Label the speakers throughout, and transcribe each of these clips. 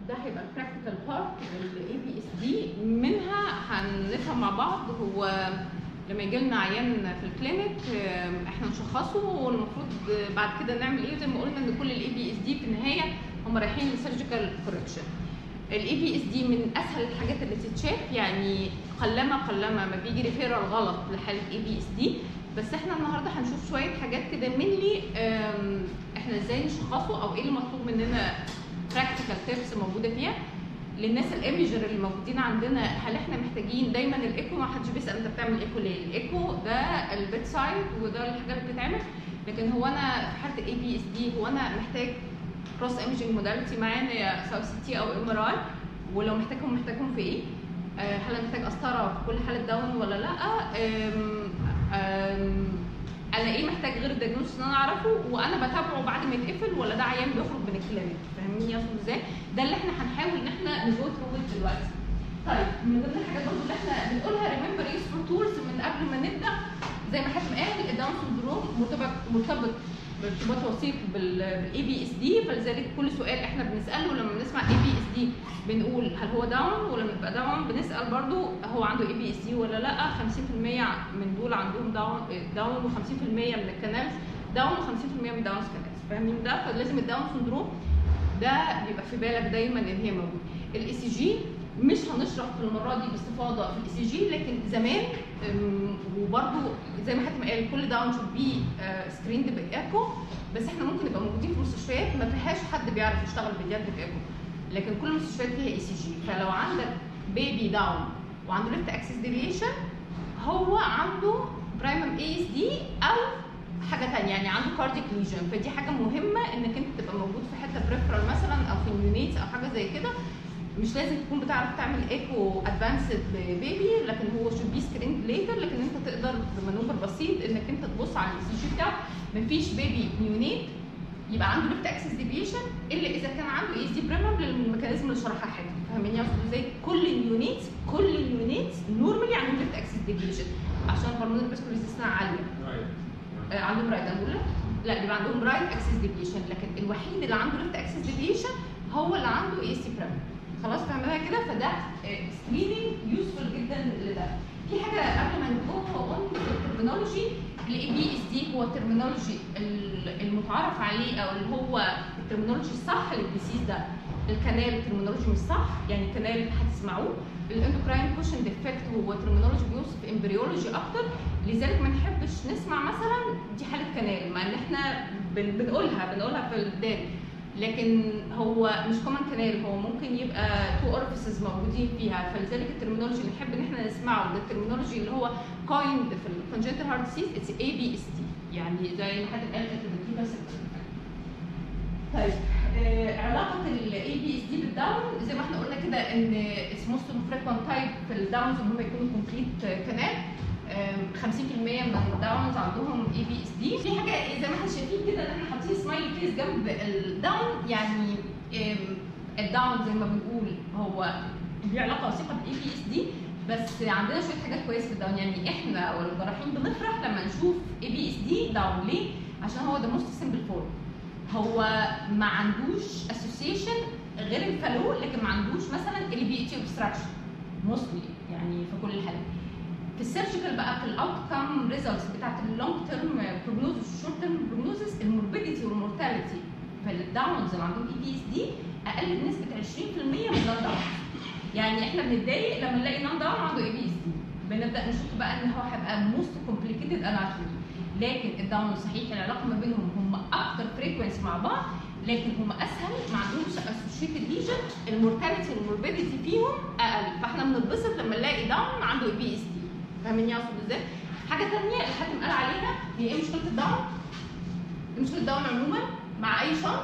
Speaker 1: ده هيبقى البراكتيكال بارت الاي بي اس دي منها هنفهم مع بعض هو لما يجي لنا عيان في الكلينيك آم، احنا نشخصه والمفروض بعد كده نعمل ايه زي ما قلنا ان كل الاي بي اس دي في النهايه هم رايحين لسيرجيكال كوركشن الاي بي اس دي من اسهل الحاجات اللي تتشاف يعني قلما قلما ما بيجي ريفيرال غلط لحاله اي بي اس دي بس احنا النهارده هنشوف شويه حاجات كده منلي احنا ازاي نشخصه او ايه اللي مطلوب مننا براكتيكال تيبس موجوده فيها للناس الايمجر اللي موجودين عندنا هل احنا محتاجين دايما الايكو ما حدش بيسال انت بتعمل ايكو ليه الايكو ده البيت سايد وده الحاجه اللي بتتعمل لكن هو انا في حاله الاي بي اس دي هو انا محتاج كروس ايمجنج موداليتي معانا يا سواء سي تي او ام ار اي ولو محتاجهم محتاجهم في ايه آه، هل انا محتاج قسطره في كل حاله داون ولا لا أم أم انا ايه محتاج غير الدياجنوستس ان انا اعرفه وانا بتابعه بعد ما يتقفل ولا ده عيان بيخرج من الكلينيك فاهميني اقصد ازاي ده اللي احنا هنحاول ان احنا نجو ثرو دلوقتي طيب من ضمن الحاجات برضه اللي احنا بنقولها ريمبر يوسفول تولز من قبل ما نبدا زي ما حاتم قال الداون سندروم مرتبط مرتبط بارتباط وثيق بالاي بي اس دي فلذلك كل سؤال احنا بنساله لما بنسمع اي بي اس دي بنقول هل هو داون ولما يبقى داون بنسال برضو هو عنده اي بي اس دي ولا لا 50% من دول عندهم داون داون و50% من الكنالز داون و50% من داون كنالز فاهمين ده فلازم الداون سندروم ده بيبقى في بالك دايما ان هي موجود الاي سي جي مش هنشرح في المره دي باستفاضه في الاي سي جي لكن زمان أم، وبرده زي ما حاتم قال كل داون شود بي سكريند بايكو بس احنا ممكن نبقى موجودين في مستشفيات ما فيهاش حد بيعرف يشتغل بيدياتريك ايكو لكن كل المستشفيات فيها اي سي جي فلو عندك بيبي داون وعنده ليفت اكسس ديفيشن هو عنده برايمم اي اس دي او حاجه ثانيه يعني عنده كارديك ليجن فدي حاجه مهمه انك انت تبقى موجود في حته بريفرال مثلا او في اليونيتس او حاجه زي كده مش لازم تكون بتعرف تعمل ايكو ادفانسد بيبي لكن هو شود بي سكرين ليتر لكن انت تقدر بمانوفر بسيط انك انت تبص على الاي سي جي بتاعه مفيش بيبي نيونيت يبقى عنده ليفت اكسس ديفيشن الا اذا كان عنده اي اس دي بريمم للميكانيزم اللي شرحها حاتم فاهميني اقصد ازاي كل اليونيتس كل اليونيتس نورمالي عندهم ليفت اكسس ديفيشن عشان هرمون البسكول ريزيستنس عاليه آه، عندهم رايت اقول لك لا بيبقى عندهم رايت اكسس ديفيشن لكن الوحيد اللي عنده ليفت اكسس ديفيشن هو اللي عنده اي سي بريمم خلاص فاهمها كده فده سكريننج يوسفول جدا لده في حاجه قبل ما نقول هو في الترمينولوجي الاي بي اس دي هو الترمينولوجي ال- المتعارف عليه او اللي هو الترمينولوجي الصح للديسيز ده الكنال الترمينولوجي مش صح يعني الكنال هتسمعوه الاندوكراين كوشن ديفكت هو ترمينولوجي بيوصف امبريولوجي اكتر لذلك ما نحبش نسمع مثلا دي حاله كنال مع ان احنا بن- بنقولها بنقولها في الدال لكن هو مش كومن كنال هو ممكن يبقى تو اورفيسز موجودين فيها فلذلك الترمينولوجي اللي نحب ان احنا نسمعه ده الترمينولوجي اللي هو كويند في الكونجنتال هارت ديسيز اتس اي بي اس تي يعني زي ما حد قال كده بس طيب آه علاقه الاي بي اس دي بالداون زي ما احنا قلنا كده ان اتس موست فريكوينت تايب في الداونز ان هم يكونوا كومبليت كنال 50% من الداونز عندهم اي بي اس دي في حاجه زي ما احنا شايفين كده ان احنا حاطين سمايلي فيس جنب الداون يعني آم، الداون زي ما بنقول هو ليه علاقه وثيقه بالاي بي اس دي بس عندنا شويه حاجات كويسه في الداون يعني احنا او الجراحين بنفرح لما نشوف اي بي اس دي داون ليه؟ عشان هو ده موست سمبل فورم هو ما عندوش اسوسيشن غير الفالو لكن ما عندوش مثلا ال بي تي اوبستراكشن موستلي يعني في كل الحالات في السيرجيكال بقى في الاوت كام ريزلتس بتاعت اللونج تيرم بروجنوزس والشورت تيرم بروجنوزس الموربيديتي والمورتاليتي في الداونز اللي عندهم اي بي اس دي اقل بنسبه 20% من النون داون يعني احنا بنتضايق لما نلاقي نون داون عنده اي بي اس دي بنبدا نشوف بقى ان هو هيبقى موست كومبليكيتد اناتومي لكن الداون صحيح العلاقه ما بينهم هم اكتر فريكونس مع بعض لكن هم اسهل ما عندهمش اسوشيتد ليجن المورتاليتي والموربيديتي فيهم اقل فاحنا بنتبسط لما نلاقي داون عنده اي بي اس دي فاهمين اقصد ازاي؟ حاجه ثانيه اللي حاتم قال عليها هي ايه مشكله الداون؟ إيه مشكله الداون عموما مع اي شنط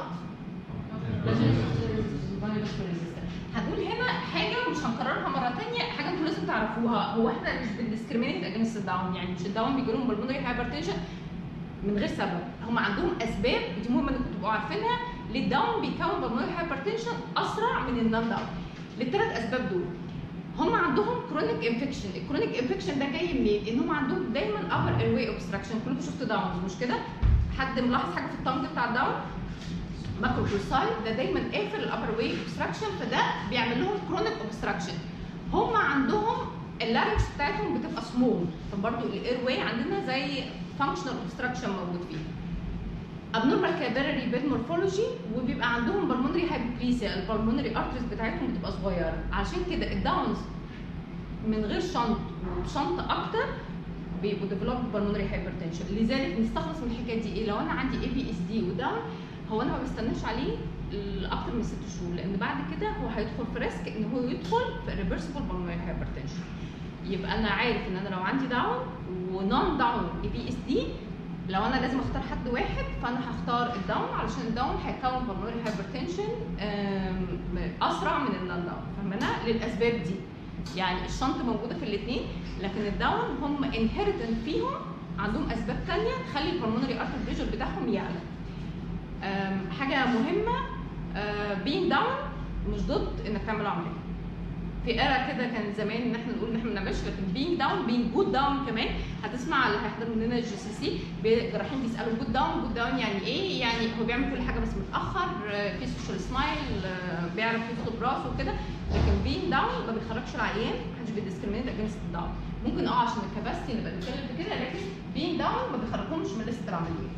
Speaker 1: هنقول هنا حاجه مش هنكررها مره ثانيه حاجه انتوا لازم تعرفوها هو احنا مش بندiscriminate اجينست الداون يعني مش الداون بيجي لهم بالمونري هايبرتنشن من غير سبب هم عندهم اسباب ودي مهمه انكم تبقوا عارفينها ليه الداون بيكون بالمونري هايبرتنشن اسرع من النون داون للثلاث اسباب دول هم عندهم كرونيك انفكشن الكرونيك انفكشن ده جاي منين ان هم عندهم دايما upper airway obstruction كلكم شفتوا داونز مش كده حد ملاحظ حاجه في الطنج بتاع الداون ماكروبروسايد ده دايما قافل الابر واي اوبستراكشن فده بيعمل لهم كرونيك اوبستراكشن هم عندهم اللارنكس بتاعتهم بتبقى سمول فبرضه الاير واي عندنا زي فانكشنال اوبستراكشن موجود فيه ابنورمال كابيلاري بيد مورفولوجي وبيبقى عندهم بالمونري هايبوبليسيا البالمونري ارتريز بتاعتهم بتبقى صغيره عشان كده الداونز من غير شنط وشنط اكتر بيبقوا ديفلوب بالمونري هايبرتنشن لذلك نستخلص من الحكايه دي ايه لو انا عندي اي بي اس دي وداون هو انا ما بستناش عليه اكتر من ست شهور لان بعد كده هو هيدخل في ريسك ان هو يدخل في ريفرسبل بالمونري هايبرتنشن يبقى انا عارف ان انا لو عندي داون ونون داون اي بي اس دي لو انا لازم اختار حد واحد فانا هختار الداون علشان الداون هيكون بالمونري هايبرتنشن اسرع من النون داون فاهمنا للاسباب دي يعني الشنط موجوده في الاثنين لكن الداون هم انهيرتنت فيهم عندهم اسباب ثانيه تخلي البلمونري ارتر بريشر بتاعهم يعلى أم، حاجه مهمه بين داون مش ضد انك تعمل عمليه في ايرا كده كان زمان ان احنا نقول ان احنا ما بنعملش لكن بين داون بين جود داون كمان هتسمع اللي هيحضر مننا الجي سي سي الجراحين بيسالوا جود داون جود داون يعني ايه؟ يعني هو بيعمل كل حاجه بس متاخر آه، في سوشيال سمايل آه، بيعرف يخطب راسه وكده لكن بين داون ما بيخرجش العيان محدش بيديسكريميت اجينست الداون ممكن اه عشان الكباستي نبقى نتكلم في كده لكن بين داون ما بيخرجهمش من لسته العمليه.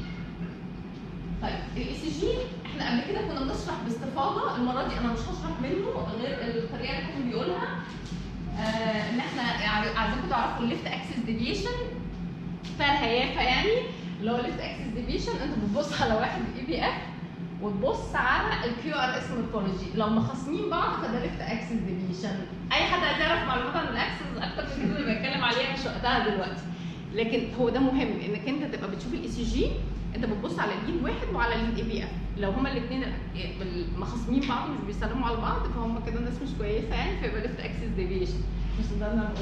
Speaker 1: طيب الاي سي جي احنا قبل كده كنا بنشرح باستفاضه المره دي انا مش هشرح منه غير الطريقه اللي كان بيقولها آه ان احنا عايز- عايزينكم تعرفوا الليفت اكسس ديفيشن بتاع الهيافه يعني اللي هو الليفت اكسس ديفيشن انت بتبص على واحد اي بي اف وتبص على الكيو ار اس ميثولوجي لو مخاصمين بعض فده ليفت اكسس ديفيشن اي حد عايز يعرف معلومات عن الاكسس اكتر من كده اللي بتكلم عليها مش وقتها دلوقتي لكن هو ده مهم انك انت تبقى بتشوف الاي سي جي انت بتبص على ليد واحد وعلى ليد اي بي اف لو هما الاثنين مخاصمين بعض مش بيسلموا على بعض فهم كده ناس مش كويسه يعني فيبقى ليفت اكسس ديفيشن مش ده انا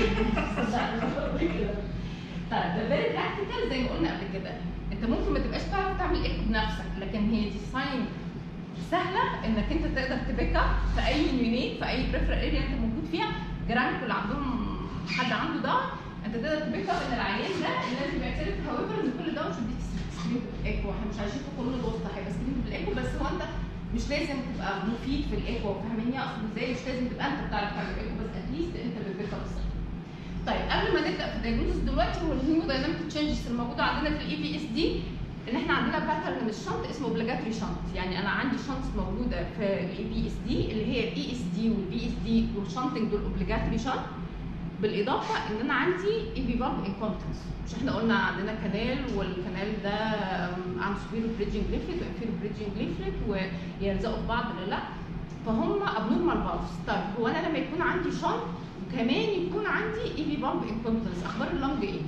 Speaker 1: بقول طيب ده فيري براكتيكال زي ما قلنا قبل كده انت ممكن ما تبقاش تعرف تعمل ايكو بنفسك لكن هي دي ساين سهله انك انت تقدر تبيك اب في اي يونيت في اي بريفر اريا انت موجود فيها جيرانك اللي عندهم حد عنده ده انت تقدر تبيك اب ان العيان ده لازم يعترف هاويفر ان كل ده مش بيديك سكرين ايكو احنا مش عايشين في قانون الوسط هيبقى سكرين بالايكو بس هو انت مش لازم تبقى مفيد في الايكو فاهميني اقصد ازاي مش لازم تبقى انت بتعرف تعمل ايكو بس اتليست انت بتبيك اب الصح طيب قبل ما نبدا في الدايجنوستس دلوقتي هو الهيمودايناميك تشينجز الموجوده عندنا في الاي بي اس دي ان احنا عندنا باترن من الشنط اسمه اوبليجاتوري شنط يعني انا عندي شنط موجوده في الاي بي اس دي اللي هي الاي اس دي والبي اس دي والشنطنج دول اوبليجاتوري شنط بالاضافه ان انا عندي اي بي بالب انكومبتنس مش احنا قلنا عندنا كنال والكنال ده عن سوبيرو بريدجنج ليفلت وانفيرو بريدجنج ليفلت ويلزقوا في بعض ولا لا فهم ابنورمال بالفز طيب هو انا لما يكون عندي شنط وكمان يكون عندي اي بي بالب انكومبتنس اخبار اللنج ايه؟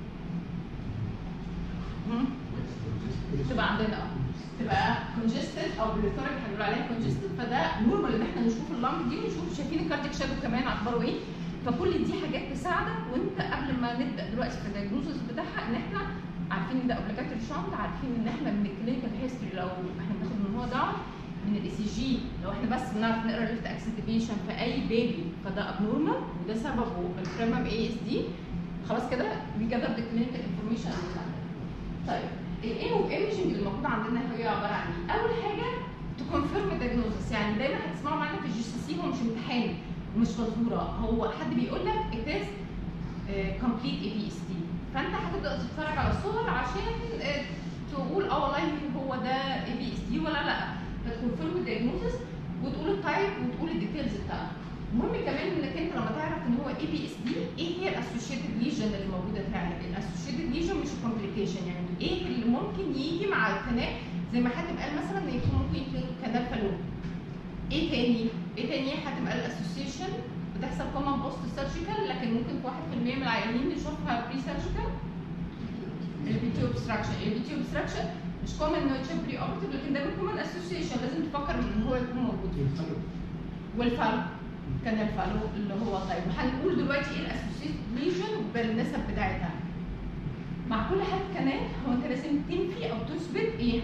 Speaker 1: هم؟ تبقى عندنا اه تبقى كونجستد او بالثورك هنقول عليها كونجستد فده نورمال ان احنا نشوف اللنج دي ونشوف شايفين الكارديك شادو كمان اخباره ايه فكل دي حاجات تساعدك وانت قبل ما نبدا دلوقتي في الدايجنوزس بتاعها ان احنا عارفين ان ده اوبليجاتوري شنط عارفين ان احنا من الكلينيكال هيستوري لو احنا بناخد من هو داون من الاي سي جي لو احنا بس بنعرف نقرا ليفت اكسيتيفيشن في اي بيبي فده ابنورمال وده سببه البريمم اي اس دي خلاص كده we gathered the clinical information اللي عندنا. طيب الايم اوف ايمجنج اللي موجوده عندنا هي عباره عن ايه؟ اول حاجه تو كونفيرم diagnosis يعني دايما هتسمعوا معانا في الجي سي سي هو مش امتحان ومش فزوره هو حد بيقول لك it is uh, complete ABSD فانت هتبدا تتفرج على الصور عشان آه، تقول اه والله هو ده ABSD ولا لا فتكونفيرم الدايجنوستس وتقول التايب وتقول الديتيلز بتاعته المهم كمان انك انت لما تعرف ان هو اي بي اس دي ايه هي الاسوشيتد ليجن اللي موجوده فعلا الاسوشيتد ليجن مش كومبليكيشن يعني ايه اللي ممكن يجي مع الكنال زي ما حاتم قال مثلا ان يكون ممكن يكون كنال فالون ايه تاني؟ ايه تاني حاتم قال الاسوشيشن بتحصل كومن بوست سيرجيكال لكن ممكن في 1% من العيانين نشوفها بري سيرجيكال البي تي اوبستراكشن البي تي اوبستراكشن مش كومن انه يتشاف بري اوبتيف لكن ده بيكون اسوشيشن لازم تفكر ان هو يكون موجود والفالو كان الفالو اللي هو طيب هنقول دلوقتي ايه الاسوسيت ليجن بالنسب بتاعتها مع كل حاجه كمان هو انت لازم تنفي او تثبت ايه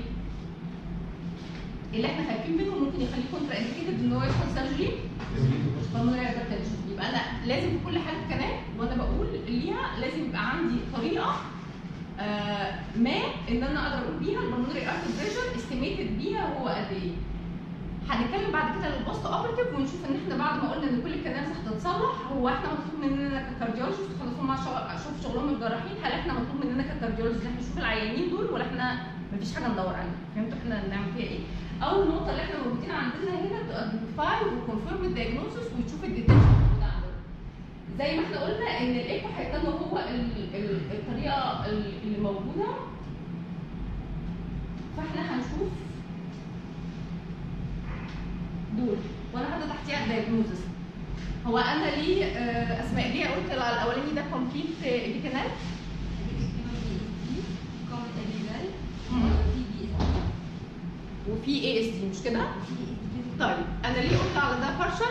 Speaker 1: اللي احنا خايفين منه ممكن يخليه كونترا انديكيتد ان هو يدخل سيرجري بالمونري هايبرتنشن يبقى انا لازم في كل حاله كمان وانا بقول ليها لازم يبقى عندي طريقه آه ما ان انا اقدر اقول بيها البلمونري ارتري بريشر استيميتد بيها هو قد ايه هنتكلم بعد كده للبوست اوبرتيف ونشوف ان احنا بعد ما قلنا ان كل الكنائس هتتصلح هو احنا مطلوب مننا ككارديولوجيست خلاص هم شوف شغلهم الجراحين هل احنا مطلوب مننا ككارديولوجيست ان احنا نشوف العيانين دول ولا احنا مفيش حاجه ندور عليها فهمتوا احنا نعمل فيها ايه؟ اول نقطه اللي احنا موجودين عندنا هنا تايدنتيفاي وكونفيرم الدايجنوستس وتشوف الديتيلز الموجوده عندنا زي ما احنا قلنا ان الايكو هيكون هو ال- ال- الطريقه اللي موجوده فاحنا هنشوف دول وانا حاطه تحتيها الدايجنوزس هو انا ليه آه، اسماء ليه قلت على الاولاني ده كومبليت ايبيكانال وفي اي اس دي مش كده؟ طيب انا ليه قلت على ده بارشل؟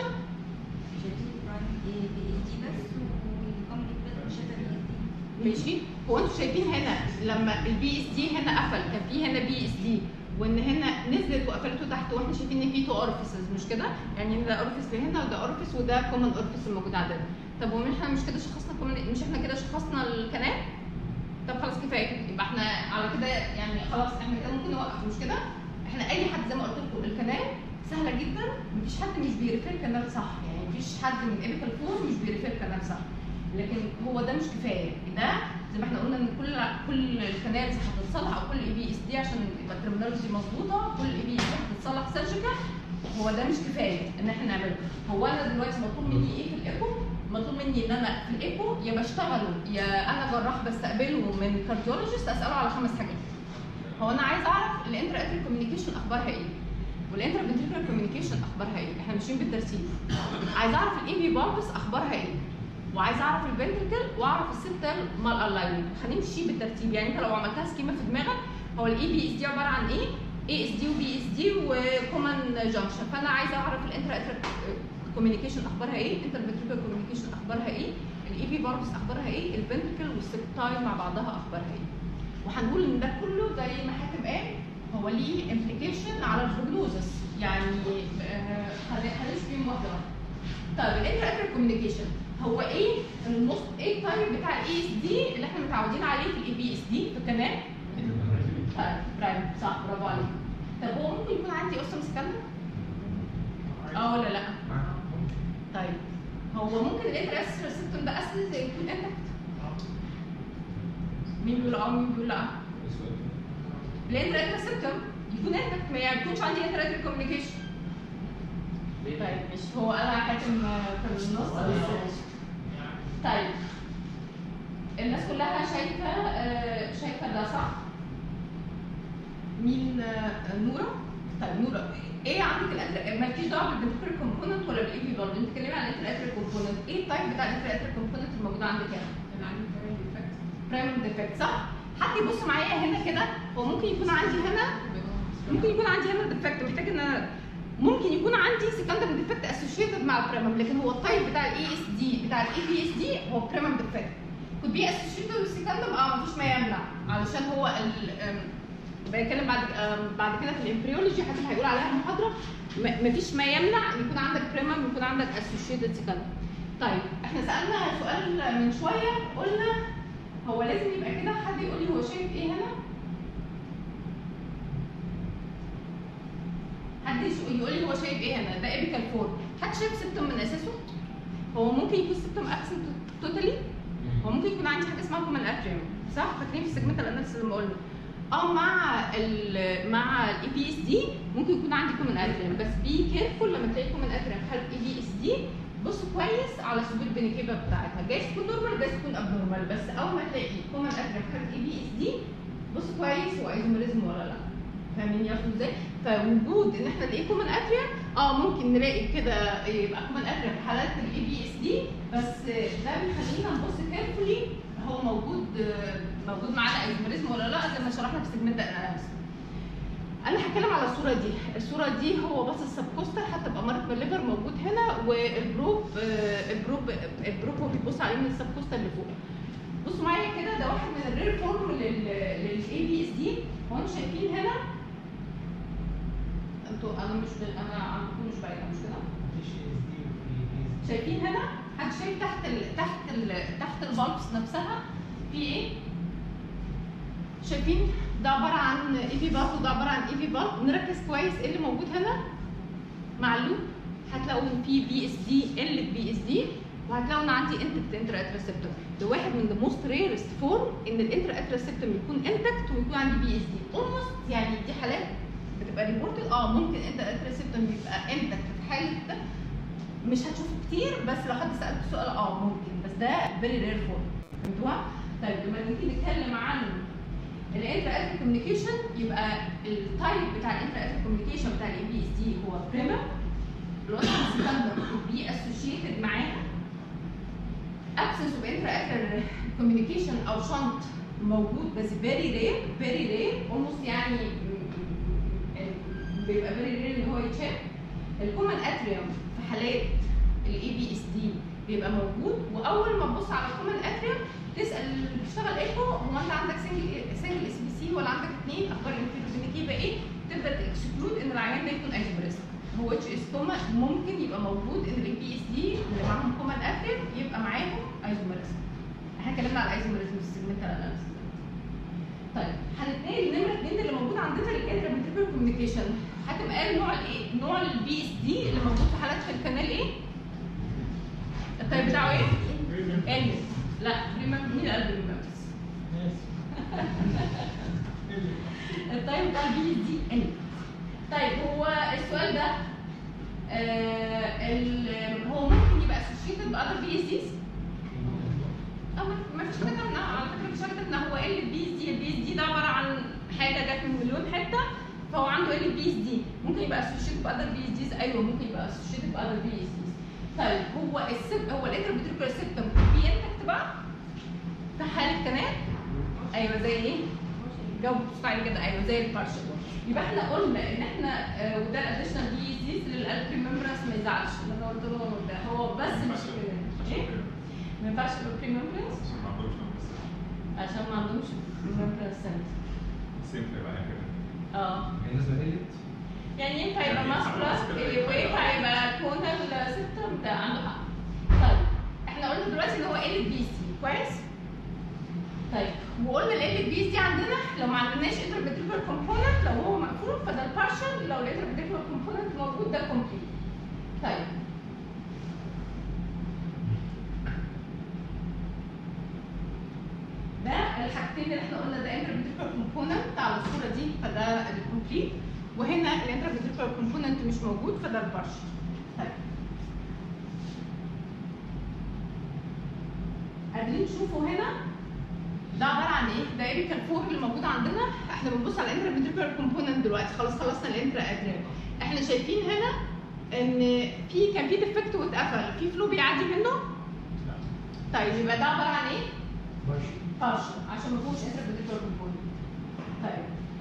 Speaker 1: ماشي هو انتوا شايفين هنا لما البي اس دي هنا قفل كان في هنا بي اس دي وان هنا نزلت وقفلته تحت واحنا شايفين ان في تو اورفيسز مش كده؟ يعني ده اورفيس هنا وده اورفيس وده كومن اورفيس الموجود عندنا. طب ومن احنا مش كده شخصنا common- مش احنا كده شخصنا الكلام؟ طب خلاص كفايه كده يبقى احنا على كده يعني خلاص احنا كده ممكن نوقف مش كده؟ احنا اي حد زي ما قلت لكم الكلام سهله جدا مفيش حد مش بيريفير كلام صح يعني مفيش حد من ايبيكال فور مش بيريفير كلام صح لكن هو ده مش كفايه ده زي ما احنا قلنا ان كل كل الكنالز هتتصلح او كل اي بي اس دي عشان يبقى الترمينولوجي مظبوطه كل اي بي اس دي هتتصلح سيرجيكال هو ده مش كفايه ان احنا نعمله هو انا دلوقتي مطلوب مني ايه في الايكو مطلوب مني ان انا في الايكو يا بشتغله يا انا جراح بستقبله من كارديولوجيست اساله على خمس حاجات هو انا عايز اعرف الانتر اتريك كوميونيكيشن اخبارها ايه والانتر فنتريكولار كوميونيكيشن اخبارها ايه احنا ماشيين بالترتيب عايز اعرف الاي بي بالبس اخبارها ايه وعايز اعرف الفنتركل واعرف السنتر مال الاينمنت هنمشي بالترتيب يعني انت لو عملتها سكيما في دماغك هو الاي بي اس دي عباره عن ايه اي اس دي وبي اس دي وكومن جانكشن فانا عايز اعرف الانتر كوميونيكيشن اخبارها ايه الانتر فنتريكولار كوميونيكيشن اخبارها ايه الاي بي بالبس اخبارها ايه الفنتركل والسبتاي مع بعضها اخبارها ايه وهنقول ان ده كله زي ما حاتم قال هو ليه امبليكيشن على البروجنوزس يعني آه، هن- هنمشي بيهم واحده واحده طيب الانتر اتريك كوميونيكيشن هو ايه النص ايه التايب بتاع الاي اس دي اللي احنا متعودين عليه في الاي بي اس دي في الكلام طيب برايم صح برافو عليك طب هو ممكن يكون عندي اوسم سكندر اه ولا لا طيب هو ممكن الانتر سيستم ده اصلا يكون انتكت مين بيقول اه مين بيقول لا الانتر سيستم يكون انتكت ما يعني يكونش عندي انتر كوميونيكيشن طيب مش هو انا حاتم في النص بس طيب الناس كلها شايفه آه، شايفه ده صح مين آه، نوره طيب نوره ايه عندك الأتر... مالكيش دعوه بالفنتريكولار كومبوننت ولا بالاي بي برضه انت بتتكلمي عن الانتر كومبوننت ايه التايب بتاع الانتر كومبوننت الموجود عندك هنا؟
Speaker 2: انا عندي برايم ديفكت
Speaker 1: برايمر ديفكت صح؟ حد يبص معايا هنا كده هو ممكن يكون عندي هنا ممكن يكون عندي هنا ديفكت محتاج ان انا ممكن يكون عندي سكندري ديفكت اسوشيتد مع البريمم لكن هو التايب بتاع الاي اس دي بتاع الاي بي اس دي هو بريمم ديفكت كود بي اسوشيتد والسكندرم اه مفيش ما يمنع علشان هو ال أم، بتكلم بعد أم، بعد كده في الامبريولوجي حد هيقول عليها محاضره م- مفيش ما يمنع ان يكون عندك بريمم يكون عندك اسوشيتد سكندرم طيب احنا سالنا سؤال من شويه قلنا هو لازم يبقى كده حد يقول لي هو شايف ايه هنا حد يش- يقول لي هو شايف ايه هنا ده ايبيكال فور حد شايف سيبتوم من اساسه هو ممكن يكون سيبتوم ابسنت توتالي هو ممكن يكون عندي حاجه اسمها كومن اتريوم صح فاكرين في السيجمنتال اناليسيس لما قلنا اه مع ال مع الاي بي اس دي ممكن يكون عندي كومن اتريوم بس بي كيرفول لما تلاقي كومن اتريوم في حاله اي بي اس دي بص كويس على ثبوت البنكيبه بتاعتها جايز تكون نورمال جايز تكون ابنورمال بس اول ما تلاقي كومن اتريوم في حاله اي بي اس دي بص كويس هو ايزوميريزم ولا لا فاهمين ياخدوا ازاي؟ فوجود ان احنا نلاقيه كومن اتريوم اه ممكن نلاقي كده يبقى كومن اتريوم في حالات الاي بي اس دي بس ده بيخلينا نبص كيرفولي هو موجود موجود معانا ايزوميريزم ولا لا زي ما شرحنا في سيجمنت اناليسيس انا هتكلم على الصوره دي الصوره دي هو باص السبكوستر حتى بقى مرض الليفر موجود هنا والبروب آه، البروب البروب هو بيبص عليه من السبكوستر لفوق بصوا معايا كده ده واحد من الرير فورم للاي بي اس دي هو انتوا شايفين هنا انتوا انا مش انا عندكم مش باينه مش كده شايفين هنا حد شايف تحت ال... تحت ال... تحت البالبس نفسها في ايه شايفين ده عباره عن اي في بالف وده عباره عن اي في بالف نركز كويس ايه اللي موجود هنا مع اللوب هتلاقوا ان في بي اس دي ال بي اس دي وهتلاقوا ان عندي انتكت انتر اتريسبتور ده واحد من ذا موست ريرست فورم ان الانتر اتريسبتور يكون انتكت ويكون عندي بي اس دي اولموست يعني دي حالات بتبقى ريبورتد اه ممكن انتر اتريسبتور يبقى انتكت في حاله ده مش هتشوفه كتير بس لو حد سالك سؤال اه ممكن بس ده فيري رير فورم فهمتوها؟ طيب لما نيجي نتكلم عن الانتر اتر كوميونيكيشن يبقى التايب بتاع الانتر اتر كوميونيكيشن بتاع الاي بي اس دي هو بريمر الوصف ستاندرد بي اسوشيتد معاها absence of intra communication او شنط موجود بس very rare very rare almost يعني بيبقى very rare ان هو يتشاف الكومن اتريوم في حالات الاي بي اس دي بيبقى موجود واول ما تبص على الكومن اتريوم تسال اللي بيشتغل ايكو هو انت عندك سنجل سنجل اس بي سي ولا عندك اثنين اخبار الانفيروجينيك يبقى ايه تبدا تكسكلود ان العيان ده يكون ايزوبريست هو اتش اس كوما ممكن يبقى موجود ان الاي بي اس دي اللي معاهم كومن اتريوم يبقى معاهم ايزوميريزم احنا اتكلمنا على الايزوميريزم في السيجمنتال اناليسيس طيب هنتنقل نمره اثنين اللي موجود عندنا الانترميتيبل كوميونيكيشن حاتم قال نوع الايه؟ نوع البي اس دي اللي موجود في حالات في الكنال ايه؟ الطيب بتاعه ايه؟ النس لا بريمر مين اللي قال بريمر الطيب بتاع البي اس دي النس طيب هو السؤال ده آه ال- هو ممكن يبقى اسوشيتد باذر بي اس ديز؟ اه ما- ما فيش كتبنا على فكره مفيش كتبنا هو ال بي اس دي البي اس دي ده عباره عن حاجه جت من مليون حته فهو عنده ال بي اس دي ممكن يبقى اسوشيتد باذر بي اس ديز ايوه ممكن يبقى اسوشيتد باذر بي اس ديز طيب هو السب هو الانتربيتريكولار سيستم في انتكت بقى في حاله كمان ايوه زي ايه؟ جاوب بصوت كده ايوه زي البارشل يبقى احنا قلنا ان احنا آه، وده الاديشنال بي سيز للالبري ميمبرانس ما يزعلش اللي انا قلت له ده هو بس مش كده ايه؟ ما ينفعش يبقى بري ميمبرانس عشان ما عندهمش ميمبرانس سنت اه
Speaker 2: الناس ما قلت
Speaker 1: يعني ينفع يبقى
Speaker 3: يعني
Speaker 1: ماسكولاس
Speaker 3: خلاص كده يبقى-
Speaker 1: وينفع يبقى كونال سيستم ده عنده حق طيب احنا قلنا دلوقتي ان هو ال بي سي كويس طيب وقلنا ال بي سي عندنا لو ما عندناش انتربيتريكال كومبوننت لو هو مقفول فده البارشل لو الانتربيتريكال كومبوننت موجود ده كومبليت طيب ده الحاجتين اللي احنا قلنا ده انتربيتريكال كومبوننت على الصوره دي فده الكومبليت وهنا الانتربيتريكال كومبوننت مش موجود فده البارشل طيب قادرين تشوفوا هنا ده عباره عن ايه؟ ده ايبيكال فور اللي موجود عندنا احنا بنبص على الانتربيتريكال كومبوننت دلوقتي خلاص خلصنا الانترا ادريال احنا شايفين هنا ان في كان في ديفكت واتقفل في فلو بيعدي منه طيب يبقى ده عباره عن ايه؟ بارشل عشان ما فيهوش انتربيتريكال كومبوننت طيب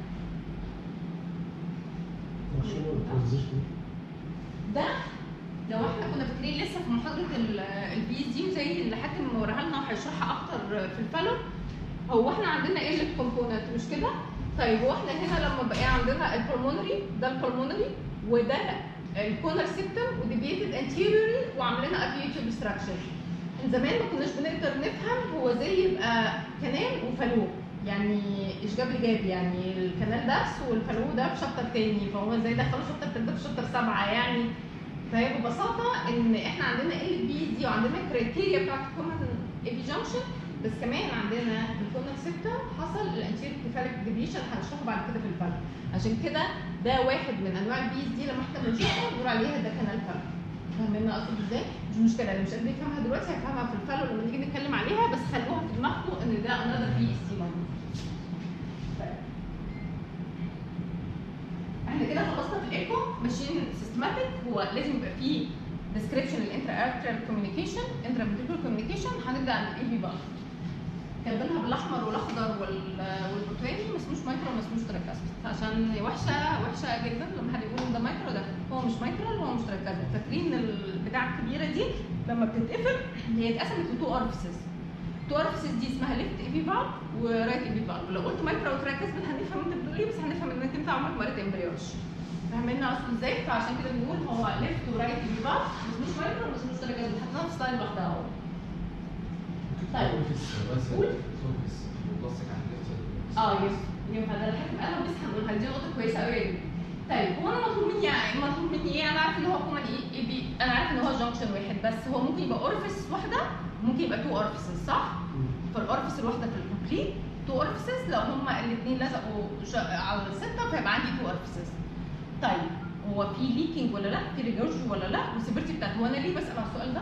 Speaker 1: ده لو احنا كنا فاكرين لسه في محاضره البي اس دي وزي اللي حاتم وراها لنا وهيشرحها اكتر في الفالو هو احنا عندنا ايه الكومبوننت مش كده؟ طيب هو احنا هنا لما بقى عندنا البلمونري ده البلمونري وده الكونر سيبتم وديبيتد انتيريوري وعاملين ابيوتيف ستراكشر من زمان ما كناش بنقدر نفهم هو ازاي يبقى كنال وفالو يعني اشجاب لجاب يعني الكنال درس والفالو ده في شابتر تاني فهو ازاي دخلوا شابتر ده في شابتر سبعه يعني فهي ببساطه ان احنا عندنا ال بي دي وعندنا الكريتيريا بتاعت الكومن اي بي جانكشن بس كمان عندنا الكونر سيبتم حصل الانتيريور كيفاليك ديفيشن هنشرحه بعد كده في الفرق عشان كده ده واحد من انواع البي دي لما احنا بنشوفها بنقول عليها ده كانال فرق فاهمين اقصد ازاي؟ مش مشكله اللي مش قادر يفهمها دلوقتي هيفهمها في الفالو لما نيجي نتكلم عليها بس خلوها في دماغكم ان ده انذر بي اس دي موجود. طيب. احنا كده خلصنا في الايكو ماشيين سيستماتيك هو لازم يبقى فيه ديسكريبشن الانترا ارترال كوميونيكيشن انترا فيتريكال كوميونيكيشن هنبدا عن الاي في بقى كاتبينها بالاحمر والاخضر وال- والبرتقالي ما اسموش مايكرو ما اسموش تراكاسبت عشان وحشه وحشه جدا لما حد يقول إن ده مايكرو ده هو مش مايكرو هو مش تراكاسبت فاكرين البتاعه الكبيره دي لما بتتقفل هي اتقسمت لتو اورفيسز تو اورفيسز دي اسمها ليفت اي في فالف ورايت اي في فالف لو قلت مايكرو وتراكاسبت هنفهم انت بتقول ايه بس هنفهم انك انت عمرك ما قريت امبريوش فاهمين اقصد ازاي فعشان كده بنقول هو ليفت ورايت اي في فالف ما اسموش مايكرو ما اسموش تراكاسبت حطيناها في ستايل لوحدها اهو طيب.
Speaker 2: بس
Speaker 1: قول.
Speaker 2: بس متلصق على الليفت
Speaker 1: اه ينفع ينفع ده الحته انا بس هنقولها دي نقطه كويسه قوي طيب هو انا مطلوب مني يعني مطلوب مني ايه انا عارف ان هو كومن ايه اي بي انا عارف ان هو جانكشن واحد بس هو ممكن يبقى اورفيس واحده ممكن يبقى تو اورفيسز صح؟ فالاورفيس الواحده في الكومبليت تو اورفيسز لو هما الاثنين لزقوا ش- على السته فيبقى عندي تو اورفيسز طيب هو في ليكينج ولا لا؟ في ريجورج ولا لا؟ والسيفيرتي بتاعته هو انا ليه بسال على السؤال ده؟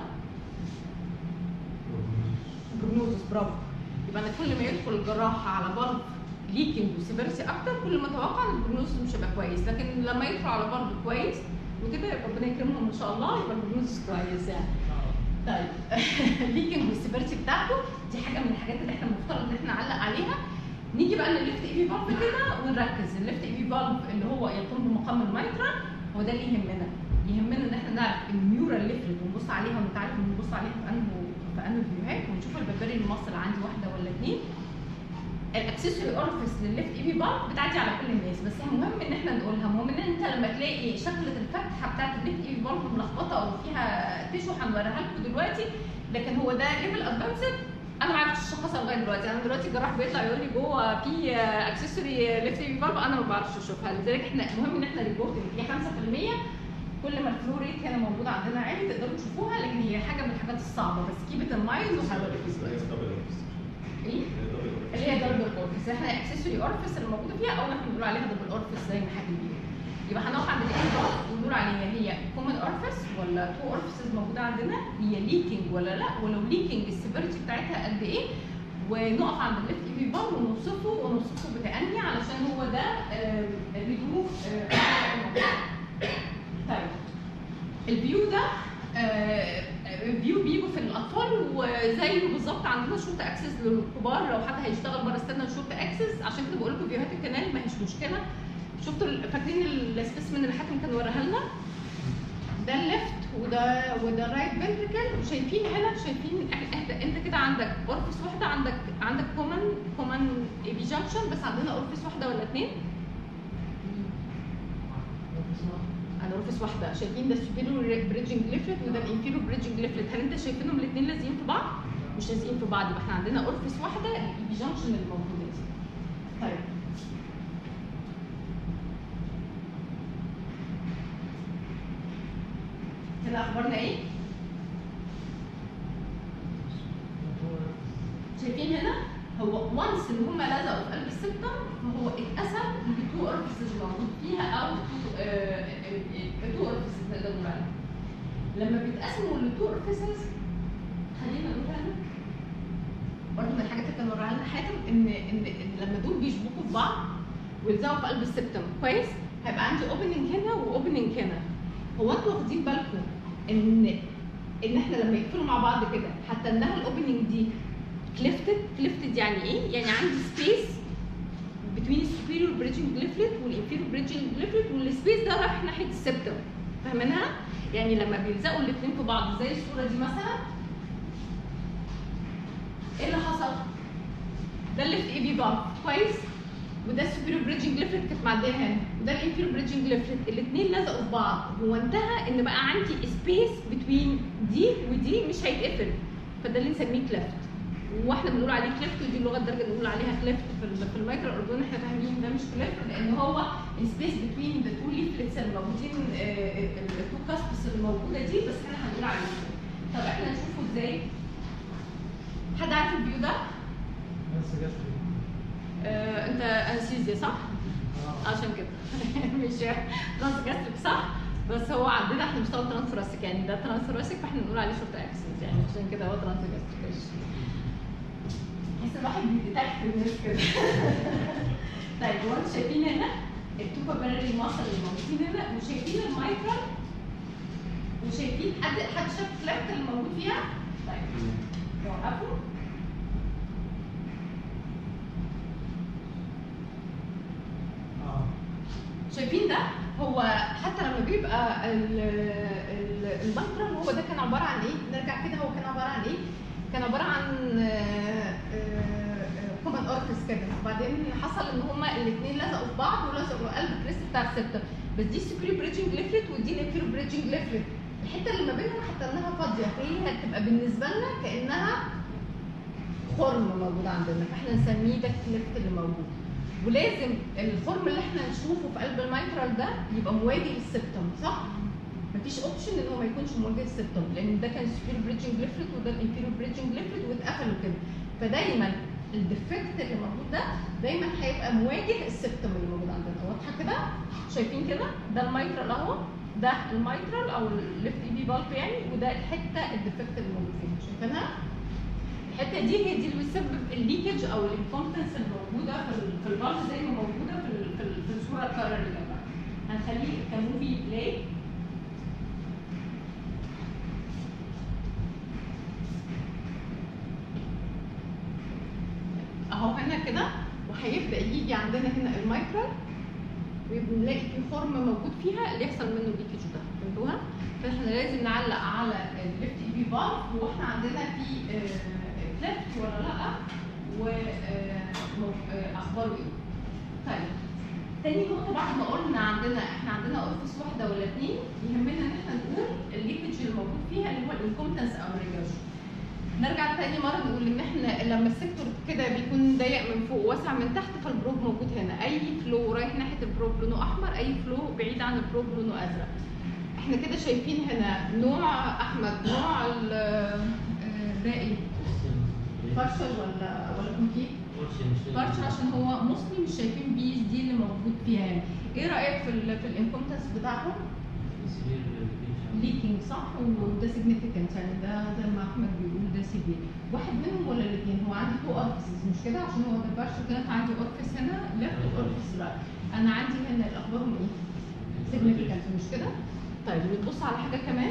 Speaker 1: بروجنوزس برافو يبقى انا كل ما يدخل الجراح على بلب ليكنج وسيفيرسي اكتر كل ما اتوقع ان البروجنوزس مش هيبقى كويس لكن لما يدخل على بلب كويس وكده يبقى ربنا يكرمهم ان شاء الله يبقى البروجنوزس كويس يعني طيب ليكنج والسيفيرسي بتاعته دي حاجه من الحاجات اللي احنا المفترض ان احنا نعلق عليها نيجي بقى للليفت اي في فالف كده ونركز الليفت اي في فالف اللي هو يقوم بمقام الميترا هو ده اللي يهمنا يهمنا ان احنا نعرف النيورال ليفرت ونبص عليها ونتعرف ونبص عليها في انه في انه فيوهات ونشوف البربري المصل عندي واحده ولا اثنين الاكسسوري اورفيس للليفت اي في بار بتعدي على كل الناس بس مهم ان احنا نقولها مهم ان انت لما تلاقي شكله الفتحه بتاعت الليفت اي في بار ملخبطه او فيها تيشو هنوريها لكم دلوقتي لكن هو ده ليفل ادفانسد انا ما عرفتش اشخصها لغايه دلوقتي انا دلوقتي الجراح بيطلع يقول لي جوه في اكسسوري ليفت اي في بار انا ما بعرفش اشوفها لذلك احنا مهم ان احنا ريبورت ان في 5% كل ما الفلو ريت هنا موجود عندنا عالي تقدروا تشوفوها لكن هي حاجه من الحاجات الصعبه بس كيبت المايند وهوريكم دلوقتي ايه؟ اللي هي دبل اورفيس احنا اكسسوري اورفيس اللي موجوده فيها او احنا بنقول عليها دبل اورفيس زي ما حد بيقول يبقى هنقف عند الاند دوت ونقول عليها هي كومن اورفيس ولا تو اورفيسز موجوده عندنا هي ليكينج ولا لا ولو ليكينج السيفيرتي بتاعتها قد ايه ونقف عند الليفت اي في بار ونوصفه ونوصفه بتأني علشان هو ده آه، الريفيو آه، طيب الفيو ده آه، فيو بيجوا في الاطفال وزيه بالظبط عندنا شورت اكسس للكبار لو حد هيشتغل بره استنى شورت اكسس عشان كده بقول لكم فيوهات الكنال ما هيش مشكله شفتوا ال- فاكرين السبيسمن اللي حاتم كان وراها لنا ده الليفت وده وده الرايت فنتركل وشايفين هنا شايفين إح- انت انت كده عندك اورفيس واحده عندك عندك كومن كومن اي بي جانكشن بس عندنا اورفيس واحده ولا اثنين على اورفيس واحده شايفين ده السوبيريور بريدجنج ليفلت وده الانفيريور بريدجنج ليفلت هل انت شايفينهم الاثنين لازقين في بعض؟ مش لازقين في بعض يبقى احنا عندنا اورفيس واحده الاي بي جانكشن اللي موجوده دي. طيب هنا اخبارنا ايه؟ شايفين هنا هو وانس ان هم لزقوا في قلب السبتم فهو اتقسم لتو اورفيسز موجود فيها او تو اورفيسز نقدر نقول عليها لما بيتقسموا لتو اورفيسز خلينا نقول هنا برضه من الحاجات اللي كان وراها لنا حاتم ان ان إن لما دول بيشبكوا في بعض ويلزقوا في قلب السبتم كويس هيبقى عندي اوبننج هنا واوبننج هنا هو انتوا واخدين بالكم ان ان احنا لما يقفلوا مع بعض كده حتى انها الاوبننج دي كليفتد كليفتد يعني ايه؟ يعني عندي سبيس بين السوبيريور بريدجنج ليفلت والانفيريور بريدجنج ليفلت والسبيس ده رايح ناحيه السبتم فاهمينها؟ يعني لما بيلزقوا الاثنين في بعض زي الصوره دي مثلا ايه اللي حصل؟ ده الليفت اي بي بامب كويس؟ وده السوبيريور بريدجنج ليفلت كانت معديه هنا وده الانفيريور بريدجنج ليفلت الاثنين لزقوا في بعض هو انتهى ان بقى عندي سبيس بتوين دي ودي مش هيتقفل فده اللي نسميه كليفت واحنا بنقول عليه كليفت ودي اللغه الدارجه بنقول عليها كليفت في ال- في المايكرو اردن احنا فاهمين ده مش كليفت لان هو السبيس بتوين ذا تو ليفلتس الموجودين التو كاسبس الموجوده دي بس احنا هنقول عليه طب احنا نشوفه ازاي؟ حد عارف الفيو ده؟ آه، انت انستيزيا صح؟ عشان كده مش ترانس جاستريك صح بس هو عندنا احنا بنشتغل ترانس راسك يعني ده ترانس راسك فاحنا بنقول عليه شورت اكسس يعني عشان كده هو ترانس جاستريك تحس الواحد بيديتكت الناس كده طيب هو انتوا شايفين هنا التوبا بارالي ماسل اللي موجودين هنا وشايفين المايكرون وشايفين حد حد شاف الكليفت اللي موجود فيها؟ طيب وقفوا شايفين ده هو حتى لما بيبقى ال- ال- المايكرون هو ده كان عباره عن ايه نرجع كده هو كان عباره عن ايه كان عباره عن كومن اورفيس كده وبعدين حصل ان هما الاثنين لزقوا في بعض ولزقوا قلب الكريست بتاع السبتم بس دي سوبري بريدجنج ليفلت ودي الانفيرو بريدجنج ليفلت الحته اللي ما بينهم حتى انها فاضيه فهي هتبقى بالنسبه لنا كانها خرم موجود عندنا فاحنا نسميه ده الكليفت اللي موجود ولازم الخرم اللي احنا نشوفه في قلب الميترال ده يبقى مواجه للسبتم صح؟ مفيش اوبشن ان هو ما يكونش مواجه للسبتم لان ده كان سوبر بريدجنج ليفلت وده الانفيريور بريدجنج ليفلت واتقفلوا كده فدايما الديفكت اللي موجود ده دايما هيبقى مواجه السبتم اللي موجود عندنا واضحه كده؟ شايفين كده؟ ده الميترال اهو ده الميترال او الليفت اي بي بالب يعني وده الحته الديفكت اللي موجود فيها شايفينها؟ الحته دي هي دي اللي بتسبب الليكج او الانكومبتنس الموجوده في ال- في البالب زي ما موجوده في ال- في, ال- في الصوره الكرر اللي جنبها هنخليه كموفي بلاي اهو هنا كده وهيبدا يجي عندنا هنا المايكرال وبنلاقي في خرم موجود فيها اللي يحصل منه الليكج ده فهمتوها؟ فاحنا لازم نعلق على الليفت اي بي بار واحنا عندنا في كليفت ولا لا واخباره ايه؟ طيب تاني نقطة بعد ما قلنا عندنا احنا عندنا اورفيس واحدة ولا اتنين يهمنا ان احنا نقول الليكج اللي موجود فيها اللي هو الانكومتنس او الريجرشن. نرجع تاني مرة نقول ان احنا لما السيكتور كده بيكون ضيق من فوق واسع من تحت فالبروب موجود هنا، اي فلو رايح ناحية البروب لونه احمر، اي فلو بعيد عن البروب لونه ازرق. احنا كده شايفين هنا نوع احمد نوع ال- الباقي بارشل ولا ولا كومبليت؟ بارشل عشان هو مسلم مش شايفين بي اس دي اللي موجود فيها يعني. ايه رايك في ال في الانكومتنس بتاعهم؟ ليكينج صح وده سيجنيفيكانت يعني ده زي ما احمد بيقول ده سيفير واحد منهم ولا الاثنين هو عندي تو اورفيسز مش كده عشان هو في البارشل كانت عندي اورفيس هنا ليفت واورفيس رايت انا عندي هنا الاخبارهم ايه؟ سيجنيفيكانت مش كده؟ طيب نبص على حاجه كمان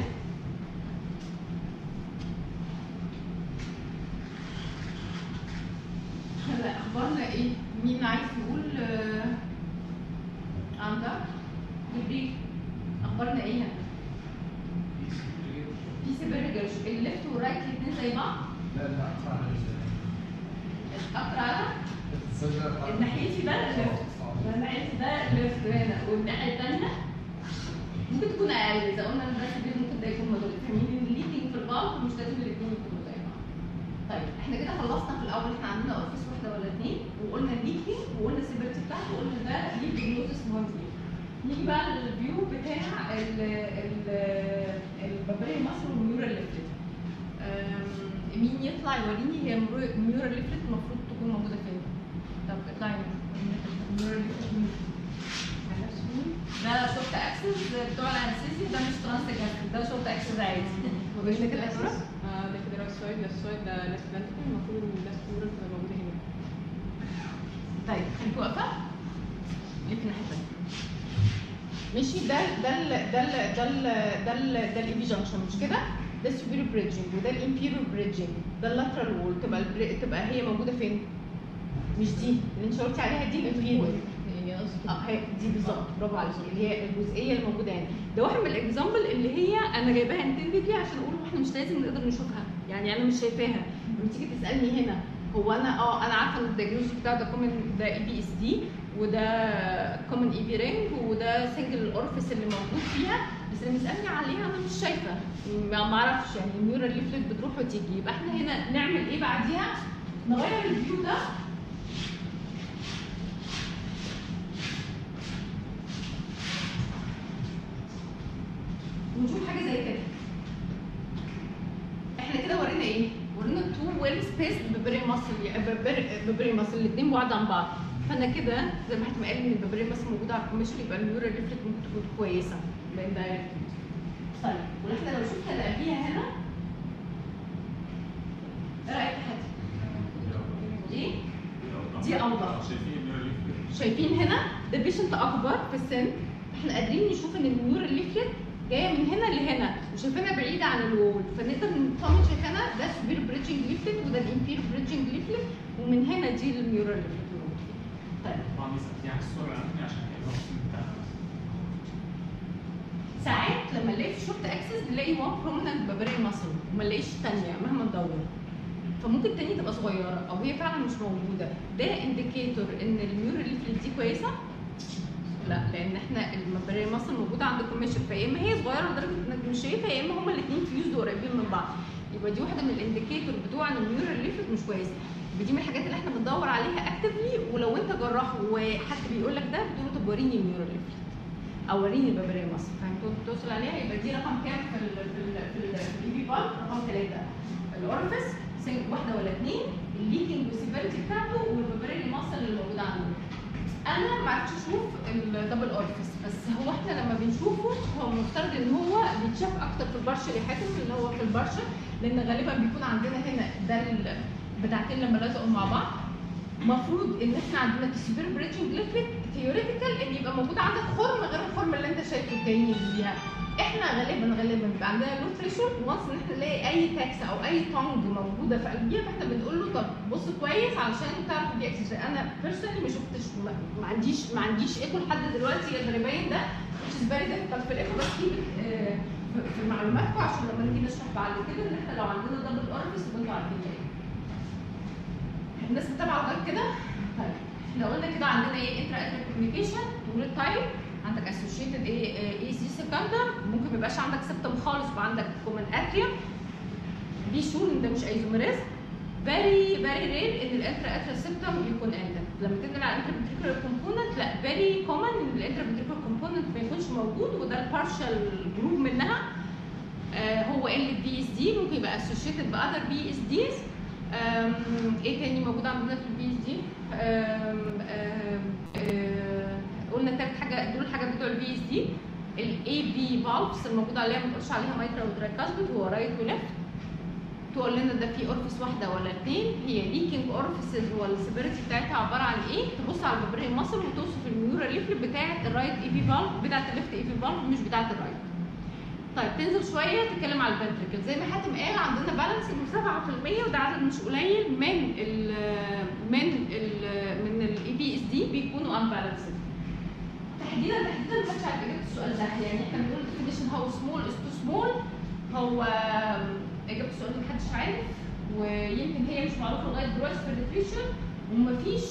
Speaker 1: هلا اخبارنا ايه؟ مين عايز يقول آه، عندك؟ يديك اخبارنا ايه هنا؟ في سيبرجرش الليفت والرايت الاثنين زي بعض اكتر على الناحيتي ده الليفت الناحيتي ده الليفت هنا والناحيه الثانيه ممكن تكون اقل اذا قلنا ان ده سيبير ممكن ده يكون مدرك فاهمين ان الليكينج في البالب مش لازم الاثنين يكونوا زي بعض طيب احنا كده خلصنا في الاول احنا عندنا اورفيس واحده ولا اثنين وقلنا الليكينج وقلنا السيبرتي بتاعته وقلنا ده ليه بروجنوزس مهم جدا نيجي بقى للفيو بتاع ال ال البابري مصر والميورا ليفلت مين يطلع يوريني هي الميورا ليفلت المفروض تكون موجوده فين؟ طب اطلعي الميورا ليفلت ده شورت اكسس بتوع الانستيزي ده مش ترانس ده شورت اكسس عادي
Speaker 2: هو
Speaker 1: مش
Speaker 2: ده
Speaker 1: كده
Speaker 2: كده
Speaker 1: يا
Speaker 2: اساس
Speaker 1: سورة؟
Speaker 2: اه ده كده راس سايد ده السايد ده لاست فانتكل المفروض ان اللاست فلورال تبقى موجوده هنا
Speaker 1: طيب انت واقفه؟ ليه في الناحيه الثانيه؟ ماشي ده ده ال ده ال ده ال ده ال ده الاي جانكشن مش كده؟ ده السوبيريور بريدجنج وده الانفيريور بريدجنج ده اللاترال وول تبقى البري... تبقى هي موجوده فين؟ مش دي اللي انت قلتي عليها دي الانفيريور
Speaker 2: هي قصدي
Speaker 1: اه هي دي بالظبط برافو عليكي اللي هي الجزئيه الموجوده هنا ده واحد من الاكزامبل اللي هي انا جايباها انتنددلي عشان اقول احنا مش لازم نقدر نشوفها يعني انا مش شايفاها لما تيجي تسالني هنا هو انا اه انا عارفه ان الدياجنوز بتاع ده كومن ده اي بي اس دي وده كومن اي بي رينج وده سنجل الاورفيس اللي موجود فيها بس لما تسالني عليها انا مش شايفه ما ما اعرفش يعني النيورال ليفلت بتروح وتيجي يبقى احنا هنا نعمل ايه بعديها نغير الفيو ده ونشوف حاجه زي كده احنا كده ورينا ايه ورينا تو ويل سبيس ببري ماسل ببري ماسل الاثنين بعاد عن بعض فانا كده زي ما حضرتك قال ان الببري ماسل موجوده على الكوميشن يبقى النيورال ريفلكت ممكن تكون كويسه لان ده طيب واحنا لو شفنا اللي قبليها هنا ايه رايك يا حاتم؟ ايه؟ دي اوضح شايفين هنا ده بيشنت اكبر في السن احنا قادرين نشوف ان النيورال ليفلت جايه من هنا لهنا وشايفينها بعيده عن الوول فنقدر نطمن شايفينها ده سوبر بريدجنج ليفلت وده الانفير بريدجنج ليفلت ومن هنا دي النيورال ليفلت الموجود فيها. طيب ساعات لما نلاقي في شورت اكسس نلاقي وان بروميننت بابري ماسل وما نلاقيش الثانيه مهما ندور فممكن التانية تبقى صغيره او هي فعلا مش موجوده ده انديكيتور ان النيورال ليفلت دي كويسه لا لان احنا المبريه مصر موجوده عند الكوميشن فيا اما هي صغيره لدرجه انك مش شايفها يا اما هما الاثنين فيوزد قريبين من بعض يبقى دي واحده من الانديكيتور بتوع ان النيورال ليفت مش كويس يبقى دي من الحاجات اللي احنا بندور عليها اكتفلي ولو انت جراح وحد بيقول لك ده بتقول له طب وريني النيورال ليفت او وريني البابريه مصر فانت توصل عليها يبقى دي رقم كام في ال في ال في ال في الاي بي بالف رقم ثلاثه الاورفيس سنج- واحده ولا اثنين الليكنج والسيفيرتي بتاعته والبابريه مصر اللي موجوده عنده انا ما عرفتش اشوف الدبل اورفيس بس هو احنا لما بنشوفه هو المفترض ان هو بيتشاف اكتر في البرشا يا حاتم اللي هو في البرشا لان غالبا بيكون عندنا هنا ده ال- بتاعتين لما لزقوا مع بعض المفروض ان احنا عندنا في السوبر بريدجنج ليفلت ثيوريتيكال ان يبقى موجود عندك خرم غير الخرم اللي انت شايفه التاني بيها احنا غالبا غالبا بيبقى عندنا لو ثريشولد وانس ان احنا نلاقي اي تاكس او اي تونج موجوده في قلبيها فاحنا بنقول له طب بص كويس علشان تعرف دي اكسس انا بيرسونالي ما شفتش ما, ما عنديش ما عنديش ايكو لحد دلوقتي يقدر يبين ده which is very difficult في الايكو بس دي بت- آه، في- في معلوماتكم عشان لما نيجي نشرح بعد كده ان احنا لو عندنا دبل اورفيس يبقى انتوا عارفين ايه الناس متابعه لغايه كده طيب احنا قلنا كده عندنا ايه انترا اتريك كوميونيكيشن طول التايم عندك اسوشيتد ايه اي سي سكندر ممكن ما يبقاش عندك سبتم خالص يبقى عندك كومن اتريوم بي شور ان ده مش ايزوميريز فيري فيري رير ان الانترا اتريال سيبتم يكون اندك لما تنقل على الانترا فيتريكولار كومبوننت لا فيري كومن ان الانترا فيتريكولار كومبوننت ما يكونش موجود وده البارشال جروب منها آه هو ال بي اس دي ممكن يبقى اسوشيتد باذر بي اس ديز ايه تاني موجود عندنا في البي اس دي قلنا تالت حاجه دول الحاجات بتوع البي اس دي الاي بي فالفز الموجود عليها ما تقولش عليها مايترا وترايكاسبت هو رايت وليفت تقول لنا ده في اورفيس واحده ولا اثنين هي ليكينج اورفيسز والسيفيريتي بتاعتها عباره عن ايه تبص على البابريه مصر وتوصف الميورا ليفلت بتاعه الرايت اي بي فالف بتاعه الليفت اي بي فالف مش بتاعه الرايت طيب تنزل شويه تتكلم على الفنتركل زي ما حاتم قال عندنا بالانسنج 7% وده عدد مش قليل من ال من ال من الاي بي اس دي بيكونوا انبالانسد تحديدا تحديدا ما كانش عارف اجابه السؤال ده يعني احنا بنقول الديفينيشن هاو سمول از تو سمول هو اجابه السؤال دي محدش عارف ويمكن هي مش معروفه لغايه دلوقتي في الليتريشر ومفيش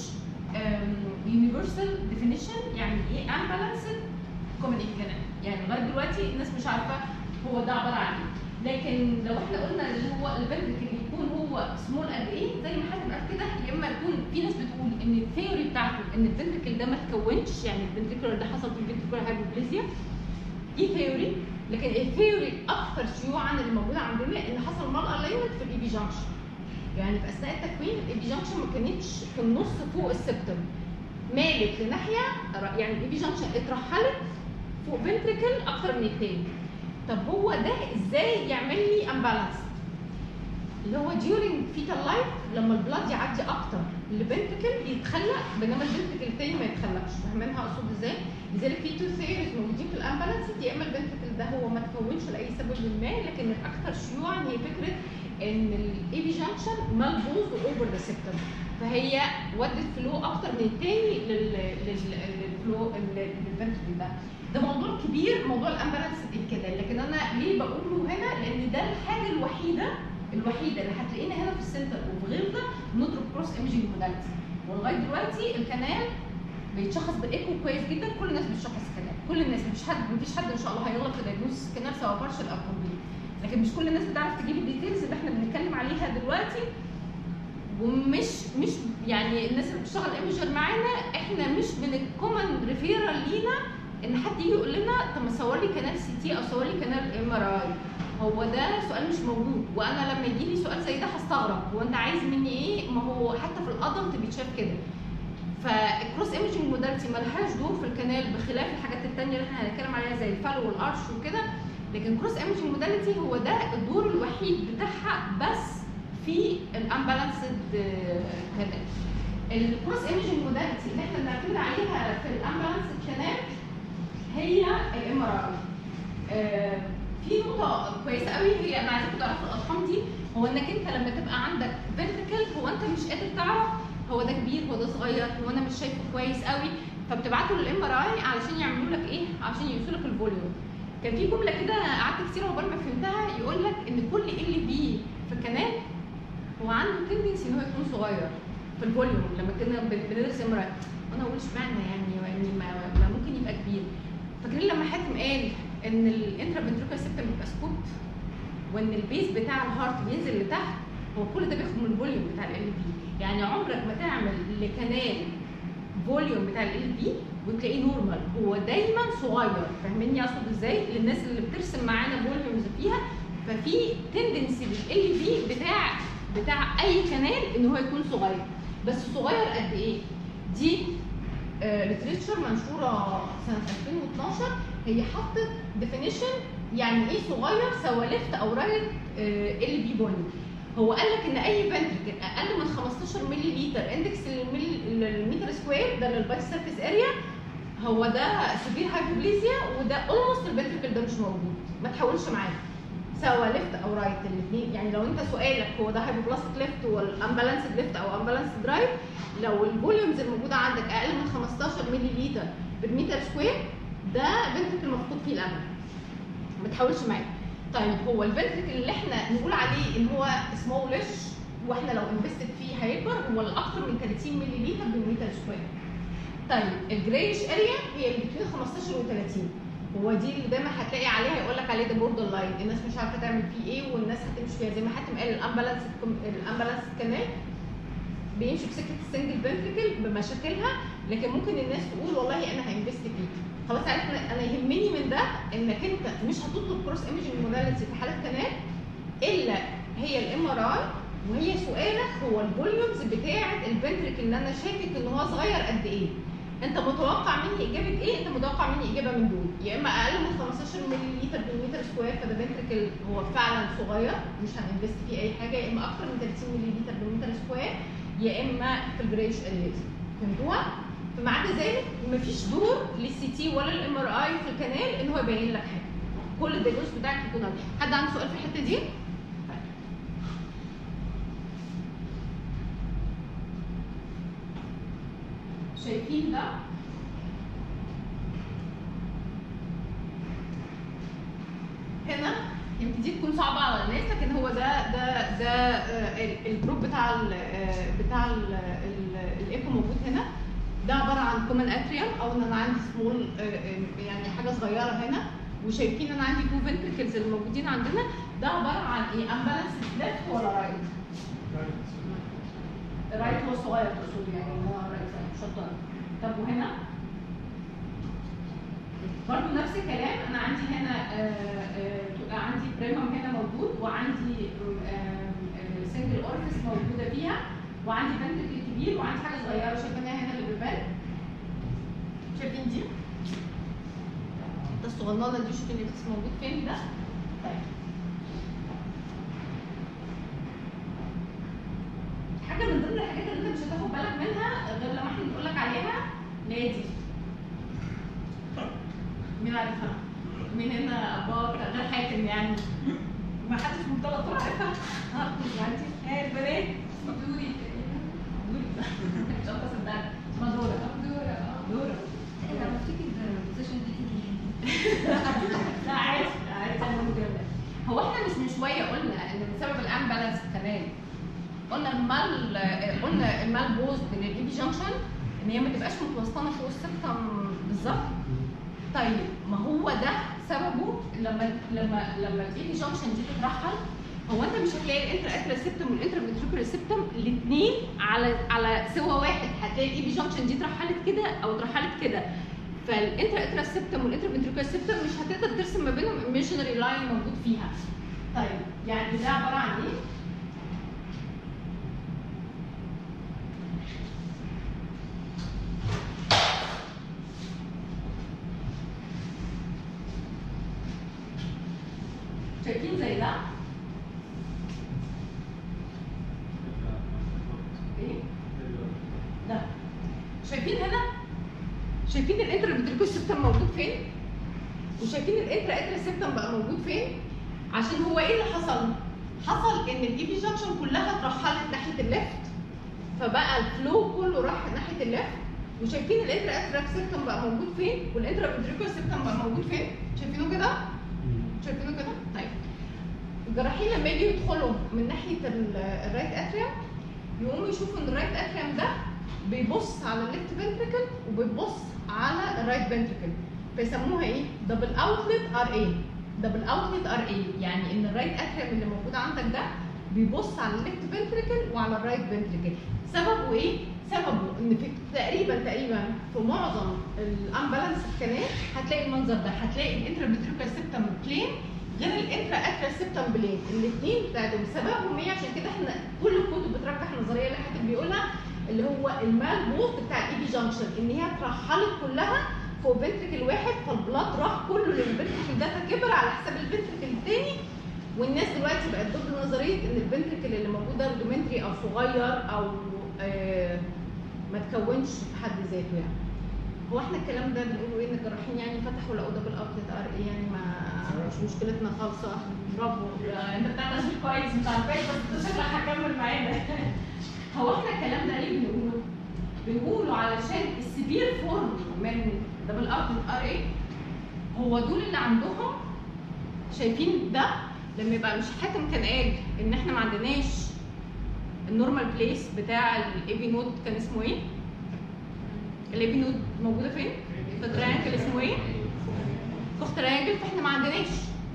Speaker 1: يونيفرسال ديفينيشن يعني ايه انبالانسد كوميدي كلام يعني لغايه دلوقتي الناس مش عارفه هو ده عباره عن ايه لكن لو احنا قلنا اللي هو الفنتركل يكون هو سمول قد ايه زي ما حد قال كده يا اما يكون في ناس بتقول ان الثيوري بتاعته ان الفنتركل ده ما اتكونش يعني الفنتركل ده حصل فيه فنتركل هايبوبليزيا دي ثيوري لكن الثيوري الاكثر شيوعا اللي موجوده عندنا ان حصل مال الاينمنت في الاي بي جانكشن يعني في اثناء التكوين الاي بي جانكشن ما كانتش في النص فوق السبتم مالت لناحيه يعني الاي بي جانكشن اترحلت فوق فنتركل اكتر من التاني طب هو ده ازاي يعمل لي امبالانس اللي هو during fetal life لما البلاد يعدي اكتر لفنتركل يتخلق بينما الفنتركل التاني ما يتخلقش فاهمينها اقصد ازاي؟ لذلك في تو ثيوريز موجودين في الامبالانس يا اما الفنتركل ده هو ما تكونش لاي سبب ما لكن الاكثر شيوعا هي فكره ان الاي بي جانكشن ملبوظ اوفر ذا سيبتم فهي ودت فلو اكتر من التاني لل- لل- للفلو للفنتركل ده ده موضوع كبير موضوع الامبالانس كده لكن انا ليه بقوله هنا لان ده الحاجه الوحيده الوحيده اللي هتلاقينا هنا في السنتر وفي غير ده بنضرب كروس ايمجنج موداليتي ولغايه دلوقتي الكنال بيتشخص بالايكو كويس جدا كل الناس بتشخص كنال كل الناس مفيش حد مفيش حد ان شاء الله هيغلط في دايجنوستس كنال سواء بارشل او كومبليت لكن مش كل الناس بتعرف تجيب الديتيلز اللي احنا بنتكلم عليها دلوقتي ومش مش يعني الناس اللي بتشتغل ايمجر معانا احنا مش من الكومن ريفيرال لينا ان حد يجي يقول لنا طب ما صور لي كنال سي تي او صور لي كنال ام ار اي هو ده سؤال مش موجود وانا لما يجي لي سؤال زي ده هستغرب هو انت عايز مني ايه ما هو حتى في الادلت بيتشاف كده فالكروس ايمجنج موداليتي ملهاش دور في الكنال بخلاف الحاجات التانية اللي احنا هنتكلم عليها زي الفالو والارش وكده لكن كروس ايمجنج موداليتي هو ده الدور الوحيد بتاعها بس في الامبالانسد كنال الكروس ايمجنج موداليتي اللي احنا بنعتمد عليها في الامبالانسد كنال هي الام ار اي في نقطة كويسة قوي هي أنا عايزاكم تعرفوا الأرقام دي هو إنك أنت لما تبقى عندك فيرتيكال هو أنت مش قادر تعرف هو ده كبير هو ده صغير هو أنا مش شايفه كويس قوي فبتبعته للام ار اي علشان يعملوا لك إيه؟ عشان يقيسوا لك الفوليوم. كان في جملة كده قعدت كتير عقبال ما فهمتها يقول لك إن كل ال بي في الكنال هو عنده تندنسي إن هو يكون صغير في الفوليوم لما كنا بن- بندرس ام ار اي وأنا أقول اشمعنى يعني يعني ما, ما ممكن يبقى كبير. فاكرين لما حاتم قال ان الانترا فنتريكولار سيبتم بيبقى سكوت وان البيس بتاع الهارت بينزل لتحت هو كل ده بياخد من الفوليوم بتاع ال في يعني عمرك ما تعمل لكنال فوليوم بتاع ال في وتلاقيه نورمال هو دايما صغير فاهميني اقصد ازاي للناس اللي بترسم معانا فوليومز فيها ففي تندنسي لل في بتاع بتاع اي كنال ان هو يكون صغير بس صغير قد ايه دي ليتريتشر منشوره سنه 2012 هي حطت ديفينيشن يعني ايه صغير سواء ليفت او رايت ال بي بوينت هو قال لك ان اي فنتركل اقل من 15 ملي لتر اندكس للمتر سكوير ده للباك سيرفيس اريا هو ده سيفير هايبوبليزيا وده اولموست الفنتركل ده مش موجود ما تحاولش معاه سواء ليفت او رايت الاثنين يعني لو انت سؤالك هو ده هايبوبلاستيك ليفت والامبالانسد ليفت او امبالانسد رايت لو الفوليومز الموجوده عندك اقل من 15 ملي لتر بالمتر سكوير ده فنتركل مفقود فيه الامل ما تحاولش معاه طيب هو الفنتركل اللي احنا نقول عليه ان هو سمولش واحنا لو انفستد فيه هيكبر هو الاكثر من 30 ملي لتر بالمتر سكوير طيب الجريش اريا هي اللي بين 15 و 30 هو دي اللي دايما هتلاقي عليها يقول لك عليه ده بوردر لاين الناس مش عارفه تعمل فيه ايه والناس هتمشي فيها زي ما حاتم قال الامبالانس الامبالانس كانال بيمشي بسكه السنجل فنتركل بمشاكلها لكن ممكن الناس تقول والله انا هانفست فيه خلاص عرفنا انا يهمني من ده انك انت مش هتطلب كروس ايمجنج موداليتي في حاله كنال الا هي الام ار اي وهي سؤالك هو الفوليومز بتاعه الفنتركل اللي انا شاكك ان هو صغير قد ايه انت متوقع مني اجابه ايه انت متوقع مني اجابه من دول يا اما اقل من 15 ملي لتر بالمتر سكوير فده فنتركل هو فعلا صغير مش هننفست فيه اي حاجه يا اما اكتر من 30 ملي لتر بالمتر سكوير يا اما في الجريش ارياز فهمتوها فما عدا ذلك مفيش دور للسي تي ولا الام ار اي في الكنال ان هو يبين لك حاجه كل الديجوز بتاعك يكون عليه حد عنده سؤال في الحته دي شايفين ده هنا يمكن دي تكون صعبه على الناس لكن هو ده ده ده آه، ال- الجروب بتاع ال بتاع ال- ال- الايكو موجود هنا ده عباره عن كومن اتريوم او ان انا عندي سمول يعني حاجه صغيره هنا وشايفين انا عندي تو فنتركلز اللي موجودين عندنا ده عباره عن ايه امبالانس ليفت ولا رايت؟ الرايت هو الصغير تقصد يعني هو رايت شطار طب وهنا برضه نفس الكلام انا عندي هنا آه، آه، عندي بريمم هنا موجود وعندي سنجل اورفيس موجوده فيها وعندي فنتركل كبير وعندي حاجه صغيره شايفينها هنا اللي بتبان شايفين دي الحته الصغننه دي شوفين الكيس موجود فين ده طيب حاجه من ضمن الحاجات اللي انت مش هتاخد بالك منها غير لما احنا نقول لك عليها نادي مين عارفها؟ مين هنا اباك غير حاتم يعني ما حدش مبتلى طول عارفها ها عندي ها البنات دوري دوري مش عارفه اصدقك اسمها دورة دورة دورة
Speaker 3: انا بفتكر البوزيشن دي
Speaker 1: لا عادي عادي انا مجرد هو احنا مش من شويه قلنا ان بسبب الامبالانس كمان قلنا المال قلنا المال بوز من الاي بي جانكشن ان هي ما تبقاش متوسطنه فوق السبتم بالظبط طيب ما هو ده سببه لما لما لما الاي بي جانكشن دي تترحل هو انت مش هتلاقي الانتر اترا سيبتم والانتر فنتريكولار سيبتم الاثنين على على سوا واحد هتلاقي الاي بي جانكشن دي اترحلت كده او اترحلت كده فالانتر اترا سيبتم والانتر فنتريكولار سيبتم مش هتقدر ترسم ما بينهم ايميجنري لاين موجود فيها طيب يعني ده عباره عن ايه؟ شايفين زي ده؟ ايه؟ ده شايفين هنا؟ شايفين الانتر فنتريكولار سيبتم موجود فين؟ وشايفين الانترا اترا سيبتم بقى موجود فين؟ عشان هو ايه اللي حصل؟ حصل ان الاي بي جانكشن كلها اترحلت ناحيه الليفت فبقى الفلو كله راح ناحيه الليفت وشايفين الانترا اترا سيبتم بقى موجود فين؟ والانترا فنتريكولار سيبتم بقى موجود فين؟ شايفينه كده؟ شايفينه كده؟ طيب الجراحين لما يجوا يدخلوا من ناحيه ال- الرايت اتريوم يقوموا يشوفوا ان الرايت اتريوم ده بيبص على الليفت فنتريكل وبيبص على الرايت فنتريكل فيسموها ايه؟ دبل اوتلت ار اي دبل اوتلت ار اي يعني ان الرايت اتريم اللي موجود عندك ده بيبص على الليفت فنتريكل وعلى الرايت فنتريكل سببه ايه؟ سببه ان في تقريبا تقريبا في معظم الامبالانس كانال هتلاقي المنظر ده هتلاقي الانترا سيبتم بلين غير الانترا اترا سيبتم بلين الاثنين بتاعتهم سببهم ايه عشان كده احنا كل الكتب بترجح النظريه اللي حضرتك بيقولها اللي هو المال بوست بتاع الاي بي جانكشن ان هي اترحلت كلها فوق فنتريكل واحد فالبلاد راح كله للفنتريكل ده فكبر على حساب الفنتريكل الثاني والناس دلوقتي بقت ضد نظريه ان الفنتريكل اللي موجود ده رودومنتري او صغير او آه ما تكونش في حد ذاته يعني هو احنا الكلام ده بنقوله ايه ان الجراحين يعني فتحوا لقوا دبل اوتلت ار اي يعني ما مش مشكلتنا خالصه برافو انت بتاع تسجيل كويس مش عارفه ايه بس انت شكلك هكمل معانا هو احنا الكلام ده ليه بنقوله؟ بنقوله علشان السيفير فورم من دبل اوتلت ار اي هو دول اللي عندهم شايفين ده لما يبقى مش حاتم كان قال ان احنا ما عندناش النورمال بليس بتاع الاي بي نود كان اسمه ايه؟ الاي بي نود موجوده فين؟ في التريانجل اسمه ايه؟ في تريانجل فاحنا ما عندناش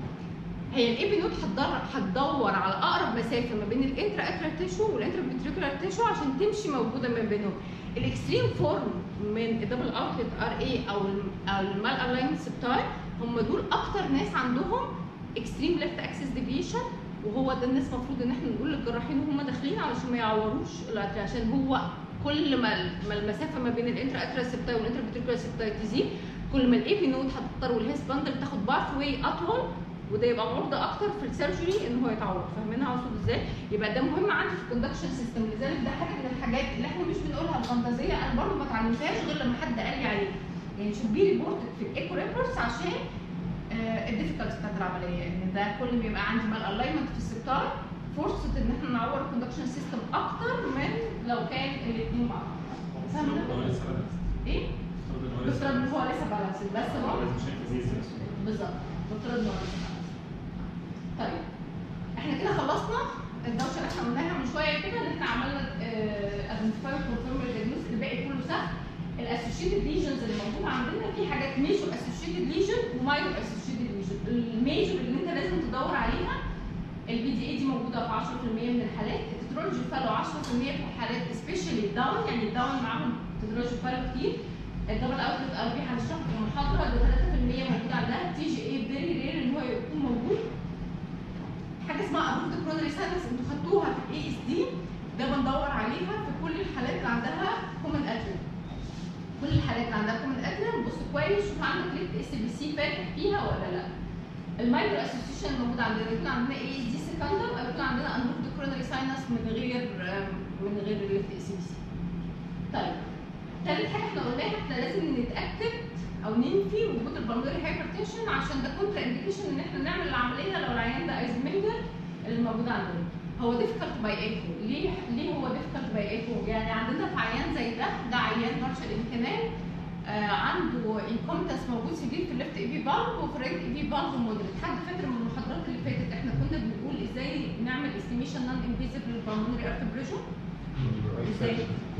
Speaker 1: هي الاي بي نود هتدور هتدور على اقرب مسافه ما بين الانترا اترا تيشو والانترا فيتريكولار تيشو عشان تمشي موجوده ما بينهم الاكستريم فورم من الدبل اوتلت ار اي او ال- او المال الاين سبتاي هم دول اكتر ناس عندهم اكستريم ليفت اكسس ديفيشن وهو ده الناس المفروض ان احنا نقول للجراحين وهم داخلين علشان ما يعوروش الاترا عشان هو كل ما ما المسافه ما بين الانترا اترا سبتاي والانترا فيتريكولار سبتاي تزيد كل ما الاي بي نود هتضطر والهيس باندل تاخد باث واي اطول وده يبقى عرضه اكتر في السيرجري ان هو يتعور فاهمينها اقصد ازاي؟ يبقى ده مهم عندي في الكوندكشن سيستم لذلك ده حاجه من الحاجات اللي احنا مش بنقولها الفانتازيه انا برضه ما اتعلمتهاش غير لما حد قال لي عليها يعني شوف بي ريبورت في الايكو ريبورتس عشان الديفيكالتي بتاعت العمليه ان ده كل ما يبقى عندي مال الاينمنت في السبتاي فرصه ان احنا نعور الكوندكشن سيستم اكتر من لو كان الاثنين مع بعض فاهمة؟ ايه؟ بفترض ان هو لسه بالانسد بس برضه بالظبط بفترض ان هو لسه بالانسد طيب احنا كده خلصنا الدوشه اللي احنا قلناها من شويه كده ان احنا عملنا ايدنتيفاي وكونفيرم الدياجنوز الباقي كله سهل الاسوشيتد ليجنز اللي موجوده عندنا في حاجات ميجور اسوشيتد ليجن وماينور اسوشيتد ليجن الميجور اللي انت لازم تدور عليها البي دي اي دي موجوده في 10% من الحالات التترولوجي فالو 10% في الحالات سبيشالي الداون يعني الداون معاهم تترولوجي فالو كتير الدبل اوتلت ار بي هنشرحه في المحاضره ده 3% موجود عندها تي جي اي فيري رير ان هو يكون موجود حاجه اسمها ابروفد كرونري ساينس انتوا خدتوها في الاي اس دي ده بندور عليها في كل الحالات اللي عندها كومن اتريم كل الحالات اللي عندها كومن اتريم بص كويس شوف عندك ليفت اس بي سي فاتح فيها ولا لا المايكرو اسوسيشن الموجود عندنا يكون عندنا اي اس دي سكندر او يكون عندنا انبروفد كرونري ساينس من غير من غير الليفت اس بي سي طيب تالت حاجه احنا قلناها احنا لازم نتاكد او ننفي وجود البلمونري هايبرتنشن عشان ده كونتر انديكيشن ان احنا نعمل العمليه لو العيان ده ايزمنجر اللي موجود عندنا هو ديفيكالت باي ايكو ليه ليه هو ديفيكالت باي ايكو يعني عندنا في عيان زي ده ده عيان بارشل امكانان آه عنده انكومتنس موجود سيفير في الليفت اي بي فالف وفي الرايت اي بي فالف مودريت حد فاكر من المحاضرات اللي فاتت احنا كنا بنقول ازاي نعمل استيميشن نون انفيزيف للبلمونري ارت بريشر ازاي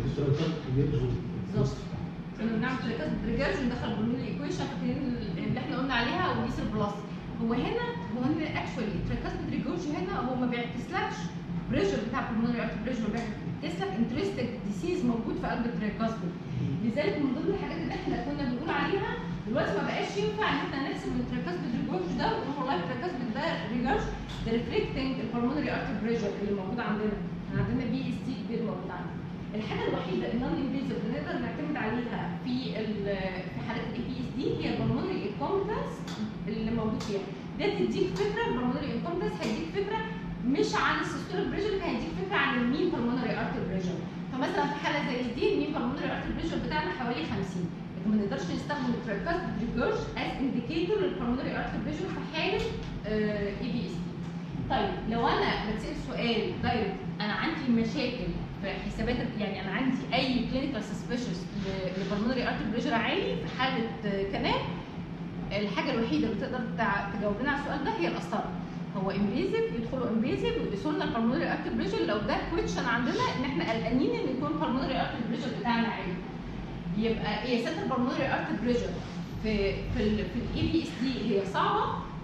Speaker 1: بالظبط كنا بنعمل تريكات ريجرج ندخل بالميل ايكويشن اللي احنا قلنا عليها ونقيس البلاس هو هنا هو هنا اكشولي تريكات ريجرج هنا هو ما بيعكسلكش بريشر بتاع البلمونري ارت بريشر بيعكس لك انترستد ديسيز موجود في قلب التريكاسبل لذلك من ضمن الحاجات اللي احنا كنا بنقول عليها دلوقتي ما بقاش ينفع ان احنا نحسب التريكاسبل ريجرج ده ونقول والله التريكاسبل ده ريجرج ده ريفلكتنج البلمونري ارت بريشر اللي موجود عندنا احنا عندنا بي اس تي كبير موجود عندنا الحاجه الوحيده النون انفيزيف اللي نقدر نعتمد عليها في في حالات الاي بي اس دي هي البلمونري انكومبتنس اللي موجود فيها ده تديك فكره البلمونري انكومبتنس هيديك فكره مش عن السيستول بريشر هيديك فكره عن المين بلمونري ارتر بريشر فمثلا في حاله زي دي المين بلمونري ارتر بريشر بتاعنا حوالي 50 لكن ما نقدرش نستخدم التريكاست ريجرج از انديكيتور للبلمونري ارتر بريشر في حاله اي بي اس دي طيب لو انا بتسال سؤال دايركت انا عندي مشاكل في حسابات يعني انا عندي اي كلينيكال سسبشس لبلمونري ارتر بريشر عالي في حاله كنال الحاجه الوحيده اللي تقدر تع- تجاوب لنا على السؤال ده هي القسطره هو انفيزيف يدخلوا انفيزيف ويقيسوا لنا البلمونري ارتر بريشر لو ده كويشن عندنا ان احنا قلقانين ان يكون البلمونري ارتر بريشر بتاعنا عالي يبقى قياسات البلمونري ارتر بريشر في في ال في الاي بي اس دي هي صعبه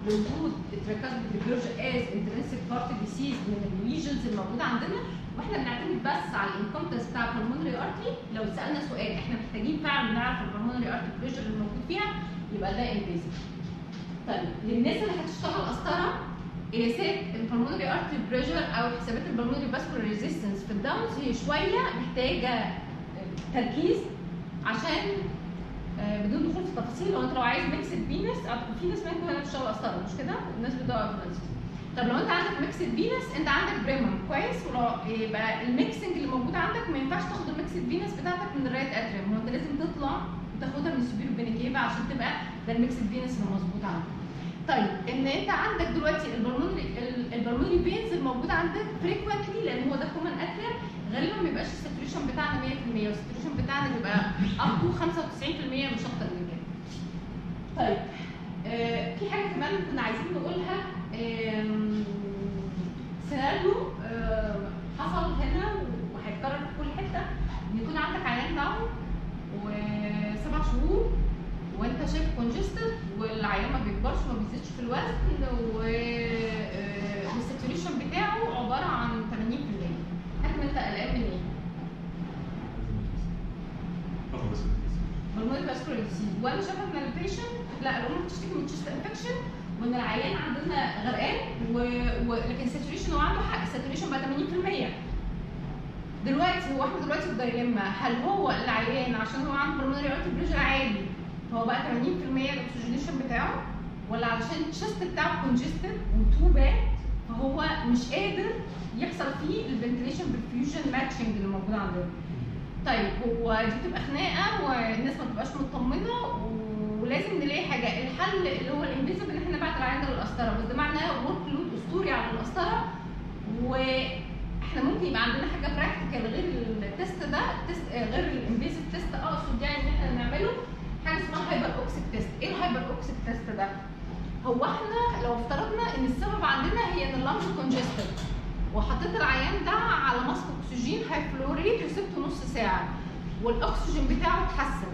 Speaker 1: لوجود التراكات بيرج از انترنسيك بارت ديسيز من الليجنز الموجوده عندنا واحنا بنعتمد بس على الانكمبتنس بتاع البلمونري ارتري لو سالنا سؤال احنا محتاجين فعلا نعرف البلمونري ارتري بريشر اللي موجود فيها يبقى ده انفيزيف طيب للناس اللي هتشتغل قسطره قياسات البلمونري ارتري بريشر او حسابات البلمونري فاسكولار ريزيستنس في الداونز هي شويه محتاجه تركيز عشان آه، بدون دخول في تفاصيل لو انت لو عايز ميكسد فينس في ناس منكم هنا بتشتغل قسطره مش كده؟ الناس بتدور افرانسيس طب لو انت عندك ميكسد فينس انت عندك بريمم كويس ولو يبقى الميكسنج اللي موجود عندك ما ينفعش تاخد الميكسد فينس بتاعتك من الرايت اتريم هو انت لازم تطلع وتاخدها من السوبيرو بينيكيبا عشان تبقى ده الميكسد فينس اللي مظبوط عندك طيب ان انت عندك دلوقتي البلمونري البلمونري فينز الموجود عندك فريكوينتلي لان هو ده كومن اتريم غالبا ما بيبقاش الساتوريشن بتاعنا 100% والساتوريشن بتاعنا بيبقى اب تو 95% مش اكتر من كده. طيب آه في حاجه كمان كنا عايزين نقولها آم، سيناريو آه حصل هنا وهيتكرر في كل حته ان يكون عندك عيان داون وسبع شهور وانت شايف كونجستد والعيان ما بيكبرش وما بيزيدش في الوزن و آه، والساتوريشن بتاعه عباره عن 80% حجم انت قلقان من ايه؟
Speaker 4: فقط بس
Speaker 1: بالمونري فاسكولار ديزيز وانا شايفه ان البيشنت لا الام بتشتكي من تشست انفكشن وان العيان عندنا غرقان و... و... لكن الساتوريشن هو عنده حق الساتوريشن بقى 80% دلوقتي هو احنا دلوقتي في دايلما هل هو العيان عشان هو عنده بالمونري ارتي بريشر عالي فهو بقى 80% الاكسجينيشن بتاعه ولا علشان الشست بتاعه كونجستد وتو باد فهو مش قادر يحصل فيه الفنتليشن بالفيوجن ماتشنج اللي موجود عندنا طيب هو دي بتبقى خناقه والناس ما بتبقاش مطمنه ولازم نلاقي حاجه الحل اللي هو الانفيزيف ان احنا نبعت العيان ده للقسطره بس ده معناه ورك لود اسطوري على القسطره واحنا ممكن يبقى عندنا حاجه براكتيكال غير التست ده التست آه، غير الانفيزيف تيست اقصد يعني ان احنا نعمله حاجه اسمها هايبر اوكسيك تيست ايه الهايبر اوكسيك تيست ده؟ هو احنا لو افترضنا ان السبب عندنا هي ان اللنج كونجستد وحطيت العيان ده على ماسك اكسجين هاي فلوريت وسبته نص ساعه والاكسجين بتاعه اتحسن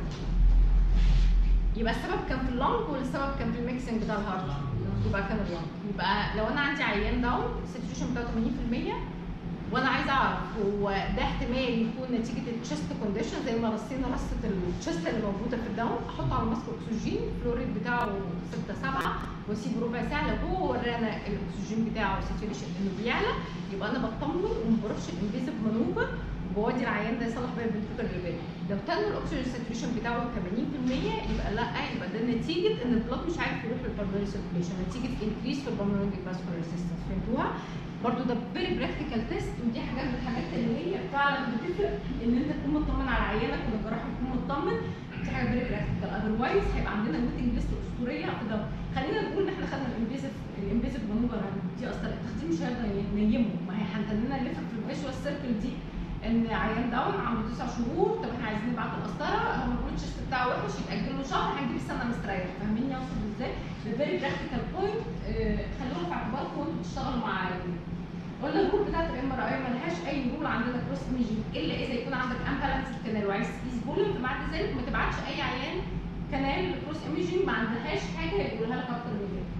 Speaker 1: يبقى السبب كان في اللنج والسبب كان في الميكسنج بتاع الهارت يبقى كان اللنج يبقى لو انا عندي عيان داون الساتوريشن بتاعه 80% وانا عايزه اعرف هو ده احتمال يكون نتيجه التشست كونديشن زي ما رصينا رصه التشست اللي موجوده في الداون احط على ماسك اكسجين فلوريد بتاعه 6 7 واسيبه ربع ساعه لو هو ورانا الاكسجين بتاعه ساتوريشن انه بيعلى يبقى انا بطمن وما بروحش الانفيزيف مانوفر وبودي العيان ده يصلح بقى الفلتر اللي بالي لو تنو الاكسجين ساتوريشن بتاعه 80% يبقى لا يبقى ده نتيجه ان البلاد مش عارف يروح للبلمونري سيركيليشن نتيجه انكريس في البلمونري فاسكولار ريزيستنس فهمتوها؟ برضه ده فيري براكتيكال تيست ودي حاجات من الحاجات اللي هي فعلا بتفرق ان انت تكون مطمن على عيانك والجراح يكون مطمن دي حاجه فيري براكتيكال اذروايز هيبقى عندنا ويتنج ليست اسطوريه في ده خلينا نقول ان احنا خدنا الانفيزيف الانفيزيف مانوفر دي اصلا التخدير مش هيقدر ينيمه ما هي هنتننا نلف في الفيجوال سيركل دي ان عيان داون عنده تسع شهور طب احنا عايزين نبعته القسطره هو المفروض الشيست بتاعه وحش يتاجل له شهر هنجيب السنه مستريح فاهميني اقصد ازاي؟ ده فيري براكتيكال بوينت خلوها في اعتباركم وانتوا بتشتغلوا مع عيانين قلنا الرول بتاعت الام ار اي ملهاش اي رول عندنا كروس ايميجنج الا اذا يكون عندك امبالانس كانال وعايز تقيس فوليوم فمع ذلك ما تبعتش اي عيان كانال كروس ايميجنج ما عندهاش حاجه يقولها لك اكتر من كده.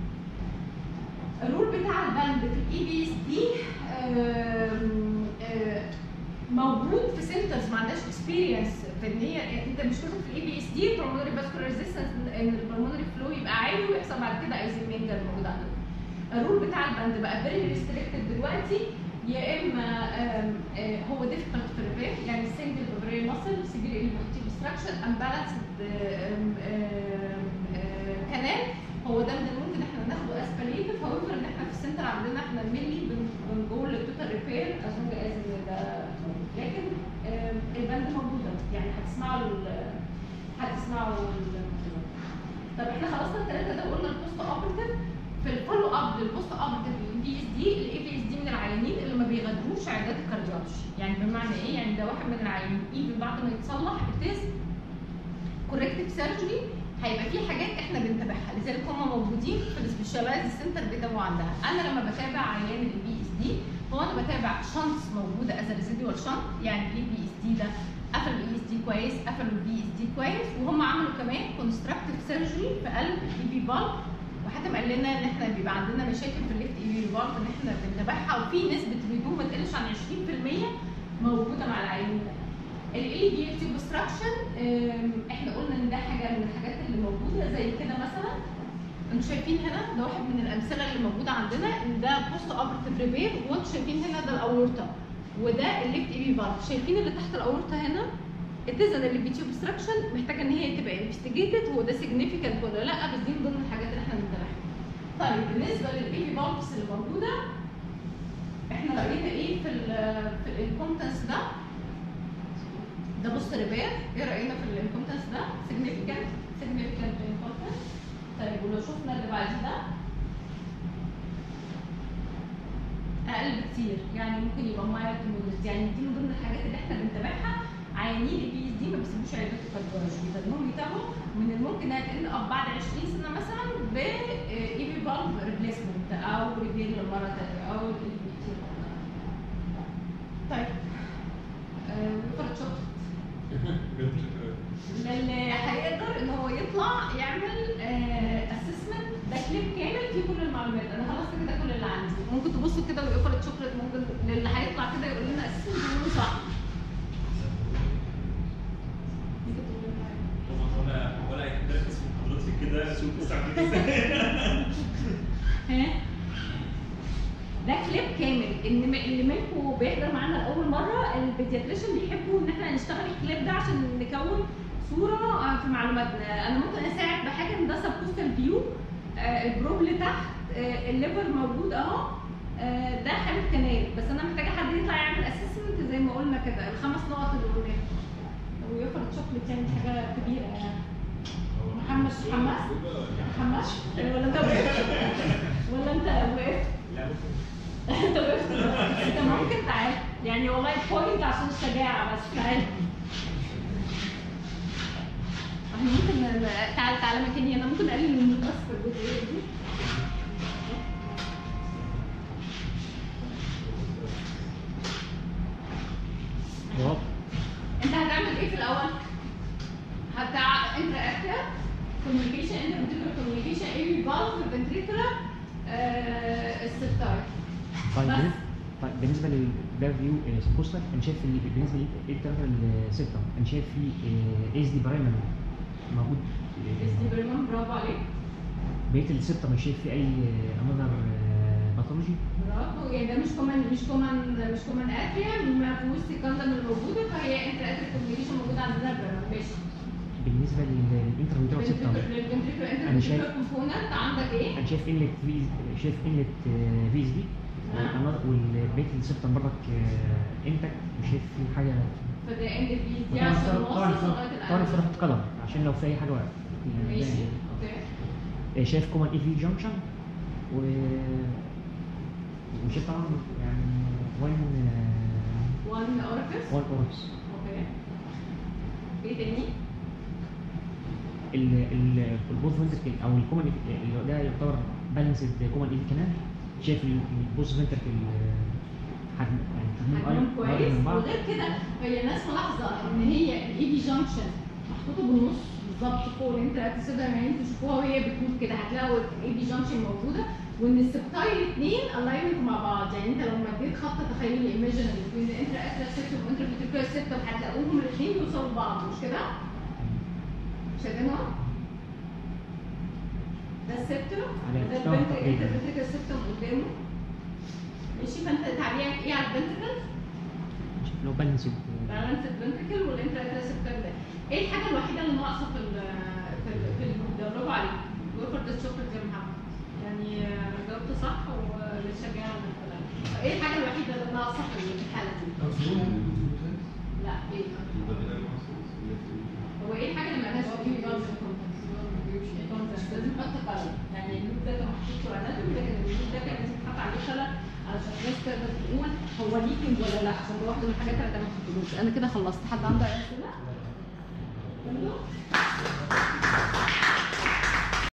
Speaker 1: الرول بتاع البند في الاي بي اس دي موجود في سنترز ما عندهاش اكسبيرينس في ان هي انت مش كاتب في الاي بي اس دي البلمونري فاسكولار ريزيستنس ان البلمونري فلو يبقى عالي ويحصل بعد كده ايزيمينجا الموجود عندنا. الرول بتاع البند بقى فيري ريستريكتد دلوقتي يا اما آم، آه، هو ديفيكولت في الريبير يعني سنجل اوفري ماسل سيفير ايموتيف ستراكشر امبالانسد كانال هو ده من الممكن احنا ناخده اسباليتيف هاويفر ان احنا في السنتر عندنا احنا الملي بنقول للتوتال ريبير اظن از ان ده لكن آم، البند موجوده يعني هتسمعوا ال- هتسمعوا ال- طب احنا خلصنا الثلاثه ده وقلنا البوست اوبرتيف في الفولو اب للبوست اوبرتيف البي اس دي الاي بي اس دي من العيانين اللي ما بيغادروش عيادات الكارديولوجي يعني بمعنى ايه يعني ده واحد من العيانين ايفن بعد ما يتصلح التيست كوركتيف سيرجري هيبقى في حاجات احنا بنتابعها لذلك هم موجودين في السبيشالايز سنتر بتاعه عندها انا لما بتابع عيان البي اس دي هو انا بتابع شنطس موجوده از ريزيدوال شنط يعني الاي بي اس دي ده قفل الاي اس دي كويس قفل البي اس دي كويس وهم عملوا كمان كونستراكتيف سيرجري في قلب الاي بي فالف وحاتم قال لنا ان احنا بيبقى عندنا مشاكل في الليفت اي بي فالف ان احنا بنتابعها وفي نسبه ريدوم ما تقلش عن 20% موجوده مع العيانين ال بي تيوب اوبستراكشن احنا قلنا ان ده حاجه من الحاجات اللي موجوده زي كده مثلا انتوا شايفين هنا ده واحد من الامثله اللي موجوده عندنا ان ده بوست اوبرتيف ريبير وانتوا شايفين هنا ده الاورطه وده الليفت اي بي فالف شايفين اللي تحت الاورطه هنا اتزن اللي بيتيوب اوبستراكشن محتاجه ان هي تبقى انفستيجيتد هو ده سيجنيفيكانت ولا لا بس دي من ضمن الحاجات اللي احنا بنتابعها. طيب بالنسبه للاي بي فالفز اللي موجوده احنا لقينا ايه في ال في الانكومتنس ده ده بص ريبير ايه راينا في الانكومتنس ده سيجنيفيكانت سيجنيفيكانت انكومتنس طيب ولو شفنا اللي بعد ده اقل بكتير يعني ممكن يبقى مايلد مودست يعني دي من ضمن الحاجات اللي احنا بنتابعها عيانين البي اس دي ما بيسيبوش عيادات الكارديولوجي بيضلهم يتابعوا من الممكن انها تقل اب بعد 20 سنه مثلا ب اي بي فالف ريبليسمنت او ريبير لمره ثانيه او ال طيب آه، فرد شكر للي هيقدر ان هو يطلع يعمل اسسمنت ده كليب كامل فيه كل المعلومات انا خلصت كده كل اللي عندي ممكن تبصوا كده ويقفل شوكليت ممكن للي هيطلع كده يقول لنا اسسمنت يقولوا صح ممكن تقول لنا حاجة.
Speaker 4: ولا ولا يقدر اسم حضرتك كده سوق الساعه كده ازاي
Speaker 1: ها ده كليب كامل ان م- اللي منكم بيحضر معانا لاول مره البيدياتريشن بيحبوا ان احنا نشتغل الكليب ده عشان نكون صوره آه، في معلوماتنا انا ممكن اساعد بحاجه ان ده سبكوستال فيو البروب اللي تحت آه، الليفر موجود اهو آه، ده حامل كنال بس انا محتاجه حد يطلع يعمل اسسمنت زي ما قلنا كده الخمس نقط اللي قلناهم ويفرض شوكليت يعني دي حاجه كبيره يعني محمد حماس حماس ولا انت وقفت ولا انت وقفت
Speaker 4: لا
Speaker 1: انت وقفت انت ممكن تعال يعني والله بوينت عشان الشجاعه بس تعال احنا ممكن ن- تعال تعال مكاني انا ممكن اقلل من بس في الجزئيه دي
Speaker 5: واضح
Speaker 1: انت هتعمل ايه في الاول؟ هتع انت اكتر كوميونيكيشن انت بتدخل كوميونيكيشن ايه فالف فنتريكولار السبتاي
Speaker 5: طيب
Speaker 1: بس.
Speaker 5: بالنسبة- طيب بالنسبه للباب فيو بوستر انا شايف ان بالنسبه للترافل السته انا شايف في اس دي برايمر موجود
Speaker 1: اس دي بريمان برافو عليك
Speaker 5: بقيه السته مش شايف في اي انذر باثولوجي
Speaker 1: برافو يعني ده مش كومان مش كومان مش كومان اتريا ما فيهوش سيكاندا من الموجوده فهي انت اتريا كوميونيكيشن موجوده عندنا بريمان ماشي
Speaker 5: بالنسبه للانترفيوتر سته
Speaker 1: للفنتريكولار انت
Speaker 5: أنا شايف-
Speaker 1: بتدخل كومبوننت عندك ايه؟
Speaker 5: انا شايف انلت في شايف انلت في اس دي
Speaker 1: نعم.
Speaker 5: والبقيه السته برضك انتك مش شايف في حاجه
Speaker 1: فده اند في دي
Speaker 5: طبعا
Speaker 1: عشان
Speaker 5: طبعا
Speaker 1: نوصل لغايه
Speaker 5: طبعا
Speaker 1: الان
Speaker 5: في راحه قلم عشان لو في اي حاجه
Speaker 1: ماشي
Speaker 5: يعني
Speaker 1: اوكي
Speaker 5: شايف كومان اي في جانكشن و وشايف طبعا يعني وين
Speaker 1: وان اورفيس
Speaker 5: وان اورس
Speaker 1: اوكي ايه تاني؟
Speaker 5: البوث فنتركل او الكومان اللي ده يعتبر بالانسد كومان اي في كمان شايف البوث فنتركل حجم يعني حجمهم
Speaker 1: حجمهم
Speaker 5: قريب- قريب
Speaker 1: كويس
Speaker 5: من بعض
Speaker 1: وغير كده هي الناس ملاحظه ان هي الاي بي جانكشن محطوطه بالنص بالظبط فوق انت هتسيبها يعني انتوا تشوفوها وهي بتموت كده هتلاقوا الاي بي جانكشن موجوده وان السبتايل الاثنين الاينمنت مع بعض يعني انت لو مديت خط تخيلي ايميجينري بين الانترا اترا سيستم والانترا فيتريكولار سيستم هتلاقوهم الاثنين بيوصلوا لبعض مش كده؟ شايفينهم؟ ده السبتم
Speaker 5: على
Speaker 1: ده
Speaker 5: مستوى
Speaker 1: البنت
Speaker 5: تقريباً.
Speaker 1: الانترا فيتريكولار سيستم قدامه ماشي فانت تعبيرك ايه على الفنتركل؟
Speaker 5: شايف لو بالانسد
Speaker 1: بالانس الفنتركل والانتراتراسبتال ده ايه الحاجه الوحيده اللي ناقصه في ال في ال في الجروب ده برافو عليك وفرت الشوكليت يا محمد يعني آه، جاوبت صح وللشجاعه من الكلام ايه الحاجه الوحيده اللي ناقصه في الحاله دي؟ لا ايه هو ايه الحاجه اللي مالهاش فيه بالانس الكونتنت لازم تحط قلم يعني اللوب ده كان محطوط في اناتومي لكن اللوب ده كان لازم يتحط عليه قلم علشان الناس تقدر تقول هو ليكنج ولا لا عشان ده واحده من الحاجات اللي هتعمل في الفلوس انا كده خلصت حد عنده اي اسئله؟ كله؟